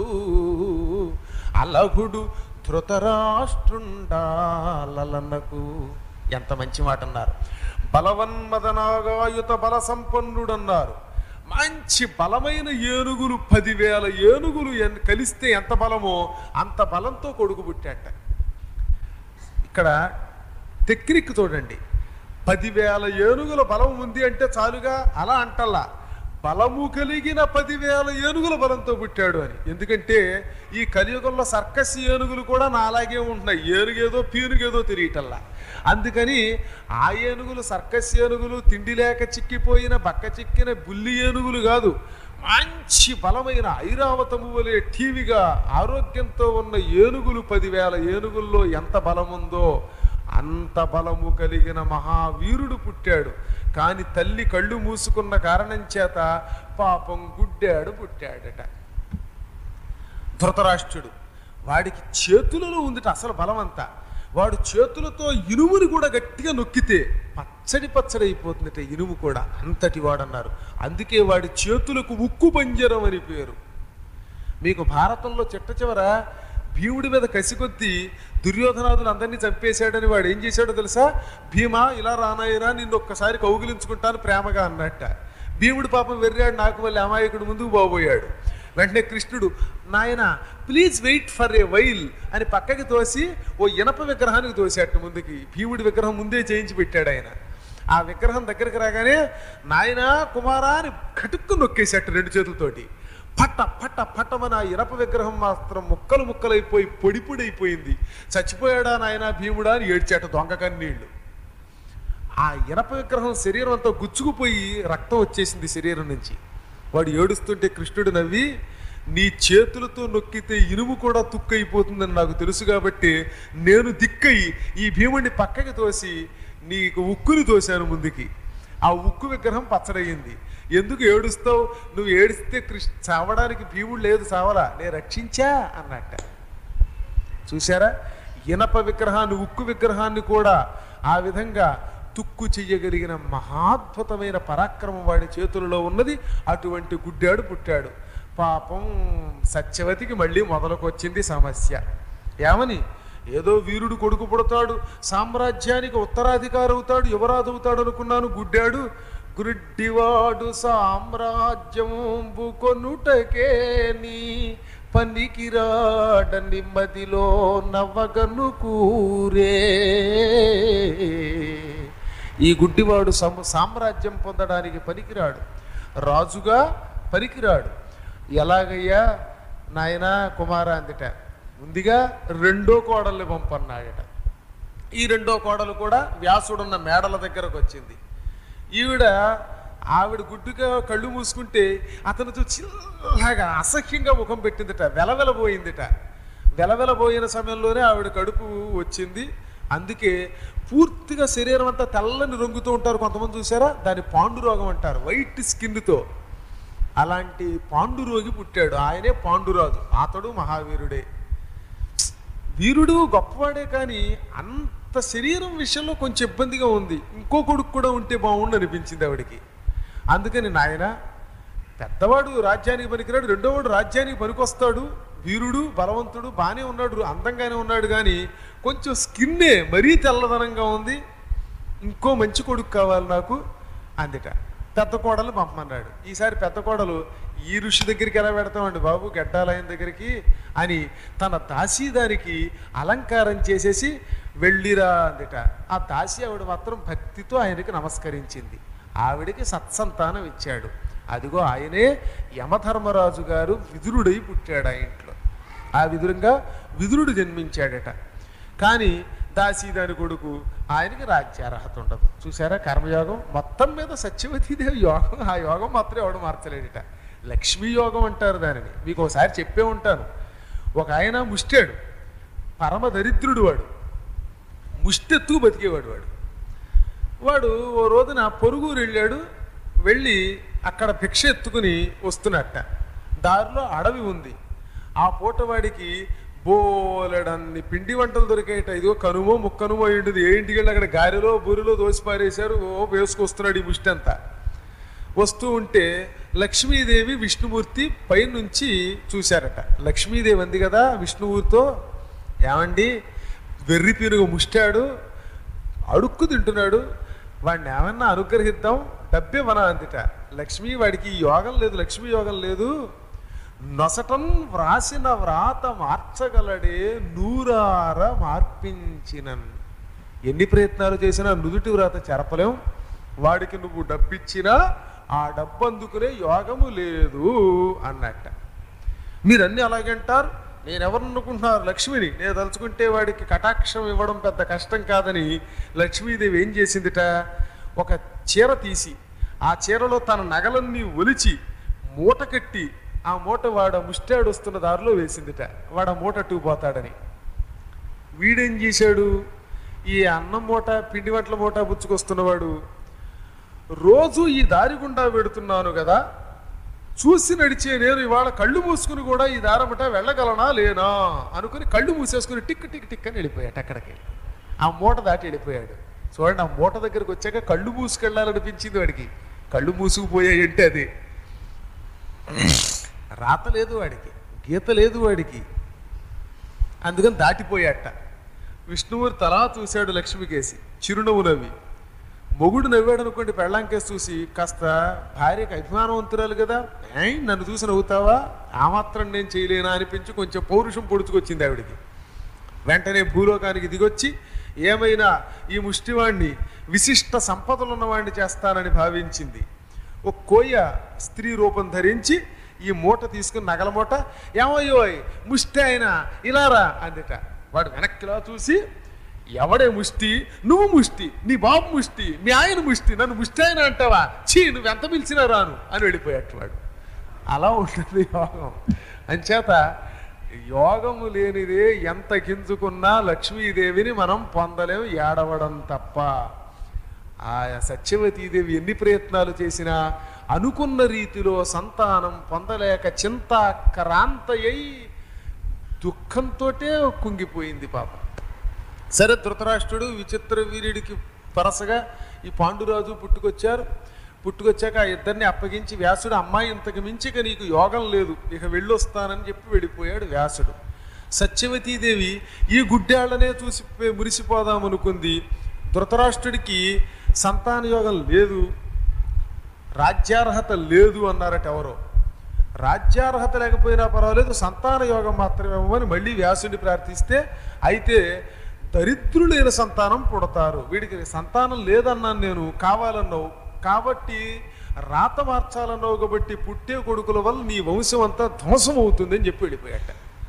అలగుడు ధృతరాష్ట్రుండాలన్నకు ఎంత మంచి మాట అన్నారు బలవన్మదనాగాయుత బల సంపన్నుడు అన్నారు మంచి బలమైన ఏనుగులు పదివేల ఏనుగులు ఎన్- కలిస్తే ఎంత బలమో అంత బలంతో కొడుకు పుట్టాట ఇక్కడ టెక్నిక్ చూడండి పదివేల ఏనుగుల బలం ఉంది అంటే చాలుగా అలా అంటల్లా బలము కలిగిన పదివేల ఏనుగుల బలంతో పుట్టాడు అని ఎందుకంటే ఈ కలియుగంలో సర్కస్ ఏనుగులు కూడా నాలాగే ఉంటున్నాయి ఏనుగేదో పీనుగేదో తిరిగిటల్లా అందుకని ఆ ఏనుగులు సర్కస్ ఏనుగులు తిండి లేక చిక్కిపోయిన బక్క చిక్కిన బుల్లి ఏనుగులు కాదు మంచి బలమైన ఐరావతము వలె టీవీగా ఆరోగ్యంతో ఉన్న ఏనుగులు పదివేల ఏనుగుల్లో ఎంత బలముందో అంత బలము కలిగిన మహావీరుడు పుట్టాడు కాని తల్లి కళ్ళు మూసుకున్న కారణం చేత పాపం గుడ్డాడు పుట్టాడట ధృతరాష్ట్రుడు వాడికి చేతులలో ఉందిట అసలు బలం అంతా వాడు చేతులతో ఇనుముని కూడా గట్టిగా నొక్కితే పచ్చడి పచ్చడి అయిపోతుందట ఇనుము కూడా అంతటి వాడన్నారు అందుకే వాడి చేతులకు ఉక్కు పంజరం అని పేరు మీకు భారతంలో చిట్ట చివర భీముడి మీద కసి కొద్దీ దుర్యోధనాదులు అందరినీ చంపేశాడని వాడు ఏం చేశాడో తెలుసా భీమా ఇలా రానాయిరా నిన్ను ఒక్కసారి కౌగిలించుకుంటాను ప్రేమగా అన్నట్ట భీముడు పాపం వెర్రాడు నాకు మళ్ళీ అమాయకుడు ముందుకు పోబోయాడు వెంటనే కృష్ణుడు నాయన please wait for a while అని పక్కకి తోసి ఓ ఇనప విగ్రహానికి తోసేట ముందుకి భీముడి విగ్రహం ముందే చేయించి పెట్టాడు ఆయన ఆ విగ్రహం దగ్గరికి రాగానే నాయనా కుమారా అని కటుక్కు నొక్కేసేట రెండు చేతులతోటి పట్ట పట్ట పట్టమని ఆ ఇనప విగ్రహం మాత్రం ముక్కలు ముక్కలైపోయి పొడి పొడి అయిపోయింది చచ్చిపోయాడా నాయనా భీముడా అని ఏడ్చాట దొంగ కన్నీళ్ళు ఆ ఇనప విగ్రహం శరీరం అంతా గుచ్చుకుపోయి రక్తం వచ్చేసింది శరీరం నుంచి వాడు ఏడుస్తుంటే కృష్ణుడు నవ్వి నీ చేతులతో నొక్కితే ఇనుము కూడా తుక్కైపోతుందని నాకు తెలుసు కాబట్టి నేను దిక్కై ఈ భీముడిని పక్కకి తోసి నీకు ఉక్కుని తోశాను ముందుకి ఆ ఉక్కు విగ్రహం పచ్చడయింది ఎందుకు ఏడుస్తావు నువ్వు ఏడిస్తే కృష్ణ చావడానికి భీముడు లేదు చావలా నేను రక్షించా అన్నట్ట చూసారా ఇనప విగ్రహాన్ని ఉక్కు విగ్రహాన్ని కూడా ఆ విధంగా తుక్కు చెయ్యగలిగిన మహాద్భుతమైన పరాక్రమం వాడి చేతులలో ఉన్నది అటువంటి గుడ్డాడు పుట్టాడు పాపం సత్యవతికి మళ్ళీ మొదలుకొచ్చింది సమస్య ఏమని ఏదో వీరుడు కొడుకు పుడతాడు సామ్రాజ్యానికి ఉత్తరాధికారి అవుతాడు యువరాజు అవుతాడు అనుకున్నాను గుడ్డాడు గుడ్డివాడు సామ్రాజ్యంబు కొనుటకే నీ పనికిరాడని మదిలో నవ్వగను కూరే ఈ గుడ్డివాడు సమ సామ్రాజ్యం పొందడానికి పనికిరాడు రాజుగా పనికిరాడు ఎలాగయ్యా నాయనా కుమార అందుట ముందుగా రెండో కోడల్ని పంపన్నాడట ఈ రెండో కోడలు కూడా వ్యాసుడున్న మేడల దగ్గరకు వచ్చింది ఈవిడ ఆవిడ గుడ్డుగా కళ్ళు మూసుకుంటే అతనితో చిన్నగా అసహ్యంగా ముఖం పెట్టిందిట వెలవెలబోయిందిట వెలవెలబోయిన సమయంలోనే ఆవిడ కడుపు వచ్చింది అందుకే పూర్తిగా శరీరం అంతా తెల్లని రొంగుతూ ఉంటారు కొంతమంది చూసారా దాన్ని పాండురోగం అంటారు వైట్ స్కిన్తో అలాంటి పాండురోగి పుట్టాడు ఆయనే పాండురాజు అతడు మహావీరుడే వీరుడు గొప్పవాడే కానీ అంత శరీరం విషయంలో కొంచెం ఇబ్బందిగా ఉంది ఇంకో కొడుకు కూడా ఉంటే బాగుండు అనిపించింది ఆవిడికి అందుకని నాయన పెద్దవాడు రాజ్యానికి పనికిరాడు రెండోవాడు రాజ్యానికి పనికొస్తాడు వీరుడు బలవంతుడు బాగానే ఉన్నాడు అందంగానే ఉన్నాడు కానీ కొంచెం స్కిన్నే మరీ తెల్లదనంగా ఉంది ఇంకో మంచి కొడుకు కావాలి నాకు అందుట పెద్ద కోడలు పంపమన్నాడు ఈసారి పెద్ద కోడలు ఈ ఋషి దగ్గరికి ఎలా పెడతామండి బాబు గడ్డాలయం దగ్గరికి అని తన దాసీ దానికి అలంకారం చేసేసి వెళ్ళిరా అందుట ఆ దాసి ఆవిడ మాత్రం భక్తితో ఆయనకి నమస్కరించింది ఆవిడికి సత్సంతానం ఇచ్చాడు అదిగో ఆయనే యమధర్మరాజు గారు విదురుడై పుట్టాడు ఆ ఇంట్లో ఆ విధంగా విదురుడు జన్మించాడట కానీ దాసీదాని కొడుకు ఆయనకి రాజ్యార్హత ఉండదు చూసారా కర్మయోగం మొత్తం మీద సత్యవతీదేవి యోగం ఆ యోగం మాత్రం ఎవడు మార్చలేడట లక్ష్మీ యోగం అంటారు దానిని మీకు ఒకసారి చెప్పే ఉంటాను ఒక ఆయన ముష్టాడు పరమ దరిద్రుడు వాడు ముష్టెత్తు బతికేవాడు వాడు వాడు ఓ రోజున పొరుగురు వెళ్ళాడు వెళ్ళి అక్కడ భిక్ష ఎత్తుకుని వస్తున్నట్ట దారిలో అడవి ఉంది ఆ పూట వాడికి బోలెడన్ని పిండి వంటలు దొరికేట ఇదిగో కనుమో ముక్కనుమో ఏంటిది ఏంటికి వెళ్ళి అక్కడ గారెలో బూరిలో దోసి పారేశారు ఓ వేసుకొస్తున్నాడు ఈ ముష్టి అంతా వస్తూ ఉంటే లక్ష్మీదేవి విష్ణుమూర్తి పైనుంచి చూశారట లక్ష్మీదేవి అంది కదా విష్ణుమూర్తితో ఏమండి వెర్రి పీనుగు ముష్టాడు అడుక్కు తింటున్నాడు వాడిని ఏమన్నా అనుగ్రహిద్దాం డబ్బే మన అందిట లక్ష్మీ వాడికి ఈ యోగం లేదు లక్ష్మీ యోగం లేదు నొసటం వ్రాసిన వ్రాత మార్చగలడే నూరార మార్పించినన్ ఎన్ని ప్రయత్నాలు చేసినా నుదుటి వ్రాత చెరపలేం వాడికి నువ్వు డబ్బిచ్చినా ఆ డబ్బు అందుకునే యోగము లేదు అన్నట్ట మీరన్నీ అలాగంటారు నేను ఎవరు అనుకుంటున్నారు లక్ష్మిని నేను తలుచుకుంటే వాడికి కటాక్షం ఇవ్వడం పెద్ద కష్టం కాదని లక్ష్మీదేవి ఏం చేసిందిట ఒక చీర తీసి ఆ చీరలో తన నగలన్నీ ఒలిచి మూట కట్టి ఆ మూట వాడు ముష్టాడు వస్తున్న దారిలో వేసిందిట వాడు ఆ మూట పోతాడని వీడేం చేశాడు ఈ అన్నం మూట పిండి వంటల మూట బుచ్చుకొస్తున్నవాడు రోజు ఈ దారి గుండా పెడుతున్నాను కదా చూసి నడిచే నేను ఇవాళ కళ్ళు మూసుకుని కూడా ఈ దారమట వెళ్ళగలనా లేనా అనుకుని కళ్ళు మూసేసుకుని టిక్ టిక్ టిక్ అని వెళ్ళిపోయాట అక్కడికి ఆ మూట దాటి వెళ్ళిపోయాడు చూడండి ఆ మూట దగ్గరికి వచ్చాక కళ్ళు మూసుకెళ్ళాలనిపించింది వాడికి కళ్ళు మూసుకుపోయాయంటే అది రాత లేదు వాడికి గీత లేదు వాడికి అందుకని దాటిపోయాట విష్ణుమూర్తి తలా చూశాడు లక్ష్మికేసి చిరునవ్వు నవ్వి మొగుడు నవ్వాడు అనుకోండి పెళ్ళాంకేసి చూసి కాస్త భార్యకి అభిమానవంతురాలు కదా ఏయ్ నన్ను చూసి నవ్వుతావా ఆ మాత్రం నేను చేయలేనా అనిపించి కొంచెం పౌరుషం పొడుచుకొచ్చింది ఆవిడికి వెంటనే భూలోకానికి దిగొచ్చి ఏమైనా ఈ ముష్టివాణ్ణి విశిష్ట సంపదలు ఉన్నవాణ్ణి చేస్తానని భావించింది ఒక కోయ స్త్రీ రూపం ధరించి ఈ మూట తీసుకుని నగల మూట ఏమయ్యోయ్ ముష్టి ఆయన ఇలారా అందిట వాడు వెనక్కిలా చూసి ఎవడే ముష్టి నువ్వు ముష్టి నీ బాబు ముష్టి మీ ఆయన ముష్టి నన్ను ముష్టి ఆయన అంటావా చీ నువ్వు ఎంత పిలిచినా రాను అని వెళ్ళిపోయాడు వాడు అలా ఉంటుంది యోగం అంచేత యోగము లేనిదే ఎంత గింజుకున్నా లక్ష్మీదేవిని మనం పొందలేము ఏడవడం తప్ప ఆ సత్యవతీదేవి ఎన్ని ప్రయత్నాలు చేసినా అనుకున్న రీతిలో సంతానం పొందలేక చింతాక్రాంతయ్యి దుఃఖంతోటే కుంగిపోయింది పాపం సరే ధృతరాష్ట్రుడు విచిత్ర వీరుడికి వరసగా ఈ పాండురాజు పుట్టుకొచ్చారు పుట్టుకొచ్చాక ఆ ఇద్దరిని అప్పగించి వ్యాసుడు అమ్మాయి ఇంతకు మించి ఇక నీకు యోగం లేదు ఇక వెళ్ళొస్తానని చెప్పి వెళ్ళిపోయాడు వ్యాసుడు సత్యవతీదేవి ఈ గుడ్డాళ్ళనే చూసి పే- మురిసిపోదాం అనుకుంది ధృతరాష్ట్రుడికి సంతాన యోగం లేదు రాజ్యార్హత లేదు అన్నారట ఎవరో రాజ్యార్హత లేకపోయినా పర్వాలేదు సంతాన యోగం మాత్రమే ఇవ్వమని మళ్ళీ వ్యాసుని ప్రార్థిస్తే అయితే దరిద్రులైన సంతానం పుడతారు వీడికి సంతానం లేదన్నాను నేను కావాలన్నావు కాబట్టి రాత మార్చాలన్నావు కాబట్టి పుట్టే కొడుకుల వల్ల నీ వంశం అంతా ధ్వంసం అవుతుంది అని చెప్పి వెళ్ళిపోయాట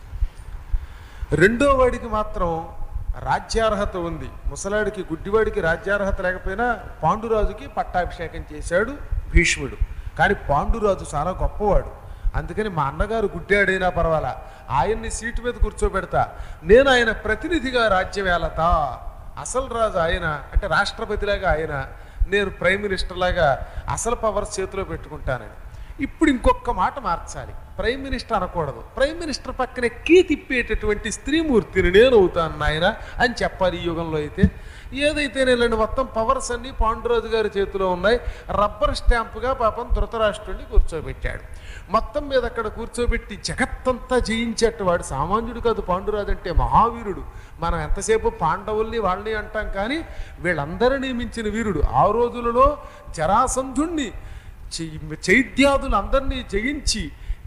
రెండో వాడికి మాత్రం రాజ్యార్హత ఉంది ముసలాడికి గుడ్డివాడికి రాజ్యార్హత లేకపోయినా పాండురాజుకి పట్టాభిషేకం చేశాడు భీష్ముడు కానీ పాండురాజు చాలా గొప్పవాడు అందుకని మా అన్నగారు గుడ్డాడైనా పర్వాలా ఆయన్ని సీటు మీద కూర్చోబెడతా నేను ఆయన ప్రతినిధిగా రాజ్యం ఏలతా అసలు రాజు ఆయన అంటే రాష్ట్రపతిలాగా ఆయన నేను ప్రైమ్ మినిస్టర్ లాగా అసలు పవర్స్ చేతిలో పెట్టుకుంటానని ఇప్పుడు ఇంకొక మాట మార్చాలి ప్రైమ్ మినిస్టర్ అనకూడదు ప్రైమ్ మినిస్టర్ పక్కనే కీ తిప్పేటటువంటి స్త్రీమూర్తిని నేను అవుతాను నాయన అని చెప్పాలి ఈ యుగంలో అయితే ఏదైతే నేను మొత్తం పవర్స్ అన్ని పాండురాజు గారి చేతిలో ఉన్నాయి రబ్బర్ స్టాంపుగా పాపం ధృతరాష్ట్రుడిని కూర్చోబెట్టాడు మొత్తం మీద అక్కడ కూర్చోబెట్టి జగత్తంతా జయించేట వాడు సామాన్యుడు కాదు పాండురాజు అంటే మహావీరుడు మనం ఎంతసేపు పాండవుల్ని వాళ్ళని అంటాం కానీ వీళ్ళందరినీ మించిన వీరుడు ఆ రోజులలో జరాసంధుణ్ణి చై- చైద్యాదులందరినీ జయించి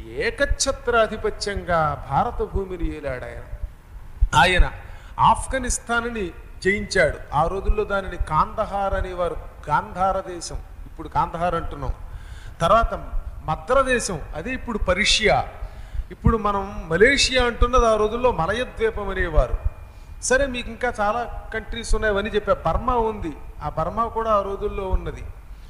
ఏకఛత్రాధిపత్యంగా భారత భూమిని ఏలాడు ఆయన ఆయన ఆఫ్ఘనిస్తాన్ని జయించాడు ఆ రోజుల్లో దానిని కాందహార్ అనేవారు గాంధార దేశం ఇప్పుడు కాందహార్ అంటున్నాం తర్వాత మద్ర దేశం అదే ఇప్పుడు పర్షియా ఇప్పుడు మనం మలేషియా అంటున్నది ఆ రోజుల్లో మలయద్వీపం అనేవారు సరే మీకు ఇంకా చాలా కంట్రీస్ ఉన్నాయని చెప్పా బర్మా ఉంది ఆ బర్మా కూడా ఆ రోజుల్లో ఉన్నది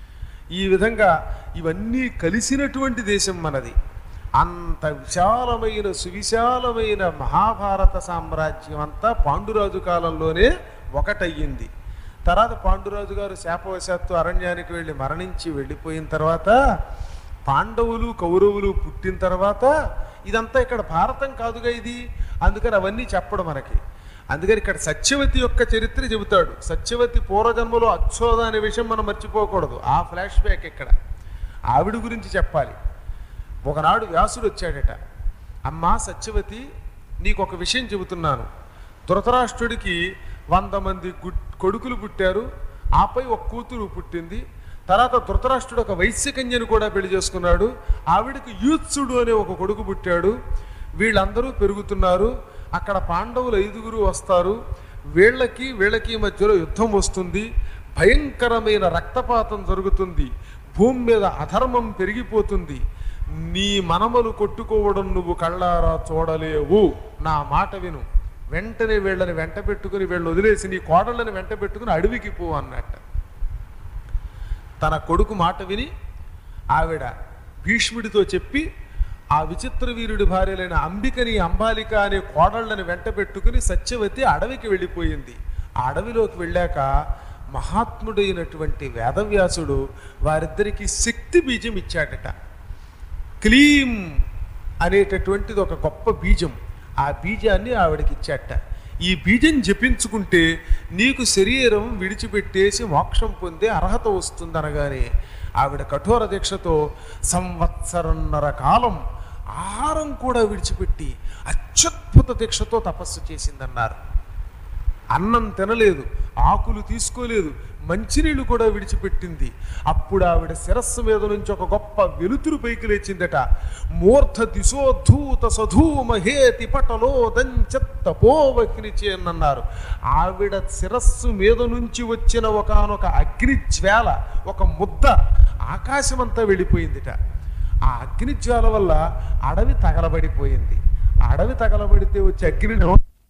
ఈ విధంగా ఇవన్నీ కలిసినటువంటి దేశం మనది అంత విశాలమైన సువిశాలమైన మహాభారత సామ్రాజ్యం అంతా పాండురాజు కాలంలోనే ఒకటయ్యింది తర్వాత పాండురాజు గారు శాపవశాత్తు అరణ్యానికి వెళ్ళి మరణించి వెళ్ళిపోయిన తర్వాత పాండవులు కౌరవులు పుట్టిన తర్వాత ఇదంతా ఇక్కడ భారతం కాదుగా ఇది అందుకని అవన్నీ చెప్పడు మనకి అందుకని ఇక్కడ సత్యవతి యొక్క చరిత్ర చెబుతాడు సత్యవతి పూర్వజన్మలో అచ్చోద అనే విషయం మనం మర్చిపోకూడదు ఆ ఫ్లాష్ బ్యాక్ ఇక్కడ ఆవిడ గురించి చెప్పాలి ఒకనాడు వ్యాసుడు వచ్చాడట అమ్మా సత్యవతి నీకు ఒక విషయం చెబుతున్నాను ధృతరాష్ట్రుడికి వంద మంది గు- కొడుకులు పుట్టారు ఆపై ఒక కూతురు పుట్టింది తర్వాత ధృతరాష్ట్రుడు ఒక వైశ్యకన్యను కూడా పెళ్లి చేసుకున్నాడు ఆవిడకి యూత్సుడు అనే ఒక కొడుకు పుట్టాడు వీళ్ళందరూ పెరుగుతున్నారు అక్కడ పాండవులు ఐదుగురు వస్తారు వీళ్ళకి వీళ్ళకి మధ్యలో యుద్ధం వస్తుంది భయంకరమైన రక్తపాతం జరుగుతుంది భూమి మీద అధర్మం పెరిగిపోతుంది నీ మనమలు కొట్టుకోవడం నువ్వు కళ్ళారా చూడలేవు నా మాట విను వెంటనే వీళ్ళని వెంట పెట్టుకుని వీళ్ళు వదిలేసి నీ కోడళ్ళని వెంట పెట్టుకుని అడవికి పో అన్నట్ట తన కొడుకు మాట విని ఆవిడ భీష్ముడితో చెప్పి ఆ విచిత్ర వీరుడి భార్యలైన అంబికని అంబాలిక అనే కోడళ్ళని వెంట పెట్టుకుని సత్యవతి అడవికి వెళ్ళిపోయింది ఆ అడవిలోకి వెళ్ళాక మహాత్ముడైనటువంటి వేదవ్యాసుడు వారిద్దరికి శక్తి బీజం ఇచ్చాడట క్లీం అనేటటువంటిది ఒక గొప్ప బీజం ఆ బీజాన్ని ఆవిడకి ఇచ్చాట ఈ బీజం జపించుకుంటే నీకు శరీరం విడిచిపెట్టేసి మోక్షం పొందే అర్హత వస్తుందనగానే ఆవిడ కఠోర దీక్షతో సంవత్సరంన్నర కాలం ఆహారం కూడా విడిచిపెట్టి అత్యద్భుత దీక్షతో తపస్సు చేసిందన్నారు అన్నం తినలేదు ఆకులు తీసుకోలేదు మంచినీళ్ళు కూడా విడిచిపెట్టింది అప్పుడు ఆవిడ శిరస్సు మీద నుంచి ఒక గొప్ప వెలుతురు పైకి లేచిందట మూర్ధ దిశోద్ధూత సధూమహేతి పటలో దంచత్తపోవకినిచి అన్నారు ఆవిడ శిరస్సు మీద నుంచి వచ్చిన ఒకనొక అగ్నిజ్వాల ఒక ముద్ద ఆకాశమంతా వెళ్ళిపోయిందిట ఆ అగ్నిజ్వాల వల్ల అడవి తగలబడిపోయింది ఆ అడవి తగలబడితే వచ్చే అగ్నిని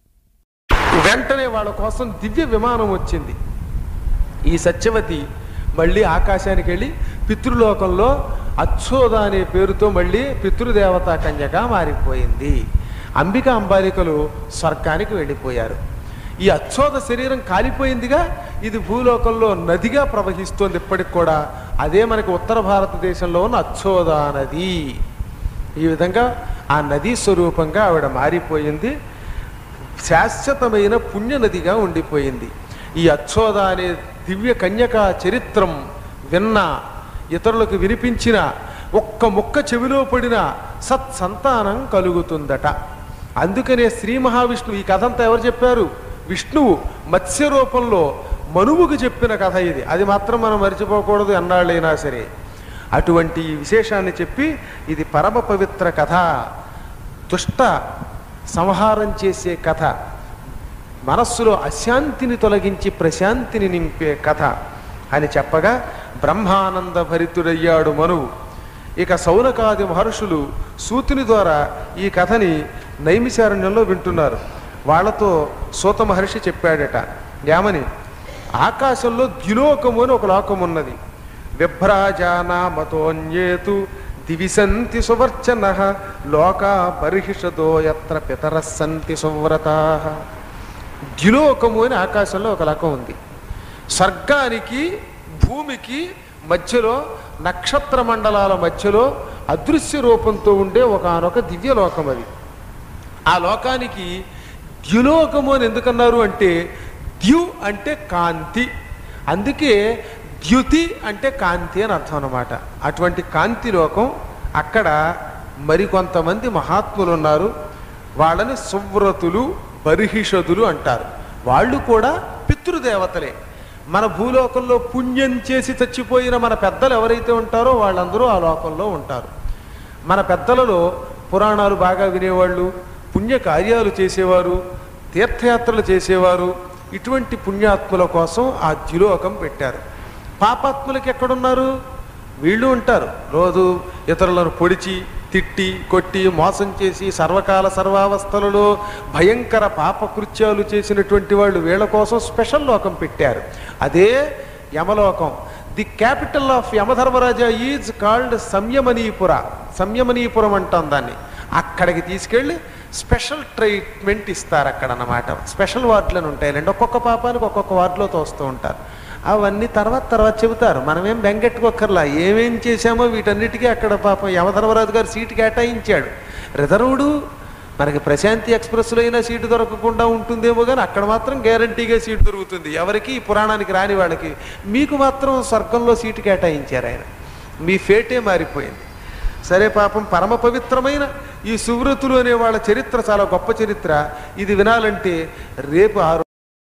వెంటనే వాళ్ళ కోసం దివ్య విమానం వచ్చింది ఈ సత్యవతి మళ్ళీ ఆకాశానికి వెళ్ళి పితృలోకంలో అచ్చోద అనే పేరుతో మళ్ళీ పితృదేవతా కన్యగా మారిపోయింది అంబిక అంబాలికలు స్వర్గానికి వెళ్ళిపోయారు ఈ అచ్చోద శరీరం కాలిపోయిందిగా ఇది భూలోకంలో నదిగా ప్రవహిస్తోంది ఇప్పటికి కూడా అదే మనకి ఉత్తర భారతదేశంలో ఉన్న అచ్చోద నది ఈ విధంగా ఆ నదీ స్వరూపంగా ఆవిడ మారిపోయింది శాశ్వతమైన పుణ్యనదిగా ఉండిపోయింది ఈ అచ్చోద అనే దివ్య కన్యక చరిత్రం విన్న ఇతరులకు వినిపించిన ఒక్క ముక్క చెవిలో పడిన సత్సంతానం కలుగుతుందట అందుకనే శ్రీ మహావిష్ణువు ఈ కథ అంతా ఎవరు చెప్పారు విష్ణువు మత్స్య రూపంలో మనువుకు చెప్పిన కథ ఇది అది మాత్రం మనం మర్చిపోకూడదు ఎన్నాళ్ళైనా సరే అటువంటి ఈ విశేషాన్ని చెప్పి ఇది పరమ పవిత్ర కథ దుష్ట సంహారం చేసే కథ మనస్సులో అశాంతిని తొలగించి ప్రశాంతిని నింపే కథ అని చెప్పగా బ్రహ్మానంద భరితుడయ్యాడు మనువు ఇక సౌనకాది మహర్షులు సూతుని ద్వారా ఈ కథని నైమిశారణ్యంలో వింటున్నారు వాళ్ళతో సూత మహర్షి చెప్పాడట ఏమని ఆకాశంలో ద్యులోకము అని ఒక లోకం ఉన్నది విభ్రాజానామతోన్యేతు దివిసంతి సువర్చన లోకా బర్హిషదో యత్ర పితర సంతి సువ్రతా ద్యులోకము అని ఆకాశంలో ఒక లోకం ఉంది స్వర్గానికి భూమికి మధ్యలో నక్షత్ర మండలాల మధ్యలో అదృశ్య రూపంతో ఉండే ఒకనొక దివ్యలోకం అది ఆ లోకానికి ద్యులోకము అని ఎందుకన్నారు అంటే ద్యు అంటే కాంతి అందుకే ద్యుతి అంటే కాంతి అని అర్థం అన్నమాట అటువంటి కాంతి లోకం అక్కడ మరికొంతమంది మహాత్ములు ఉన్నారు వాళ్ళని సువ్రతులు బర్హిషదులు అంటారు వాళ్ళు కూడా పితృదేవతలే మన భూలోకంలో పుణ్యం చేసి చచ్చిపోయిన మన పెద్దలు ఎవరైతే ఉంటారో వాళ్ళందరూ ఆ లోకంలో ఉంటారు మన పెద్దలలో పురాణాలు బాగా వినేవాళ్ళు పుణ్య కార్యాలు చేసేవారు తీర్థయాత్రలు చేసేవారు ఇటువంటి పుణ్యాత్ముల కోసం ఆ ద్యులోకం పెట్టారు పాపాత్ములకి ఎక్కడున్నారు వీళ్ళు ఉంటారు రోజు ఇతరులను పొడిచి తిట్టి కొట్టి మోసం చేసి సర్వకాల సర్వావస్థలలో భయంకర పాపకృత్యాలు చేసినటువంటి వాళ్ళు వీళ్ళ కోసం స్పెషల్ లోకం పెట్టారు అదే యమలోకం the capital of Yamadharmaraja is called Samyamanipura Samyamanipuram అంటాం దాన్ని అక్కడికి తీసుకెళ్ళి స్పెషల్ ట్రీట్మెంట్ ఇస్తారు అక్కడ అన్నమాట స్పెషల్ వార్డులను ఉంటాయండి ఒక్కొక్క పాపానికి ఒక్కొక్క వార్డులో తోస్తూ ఉంటారు అవన్నీ తర్వాత తర్వాత చెబుతారు మనమేం బెంగెట్టుకోక్కర్లా ఏమేం చేశామో వీటన్నిటికీ అక్కడ పాపం యమధర్మరాజు గారు సీటు కేటాయించాడు రిజర్వుడు మనకి ప్రశాంతి ఎక్స్ప్రెస్లో అయినా సీటు దొరకకుండా ఉంటుందేమో కానీ అక్కడ మాత్రం గ్యారంటీగా సీటు దొరుకుతుంది ఎవరికి ఈ పురాణానికి రాని వాళ్ళకి మీకు మాత్రం స్వర్గంలో సీటు కేటాయించారు ఆయన మీ ఫేటే మారిపోయింది సరే పాపం పరమ పవిత్రమైన ఈ సువ్రతులు అనే వాళ్ళ చరిత్ర చాలా గొప్ప చరిత్ర ఇది వినాలంటే రేపు ఆరు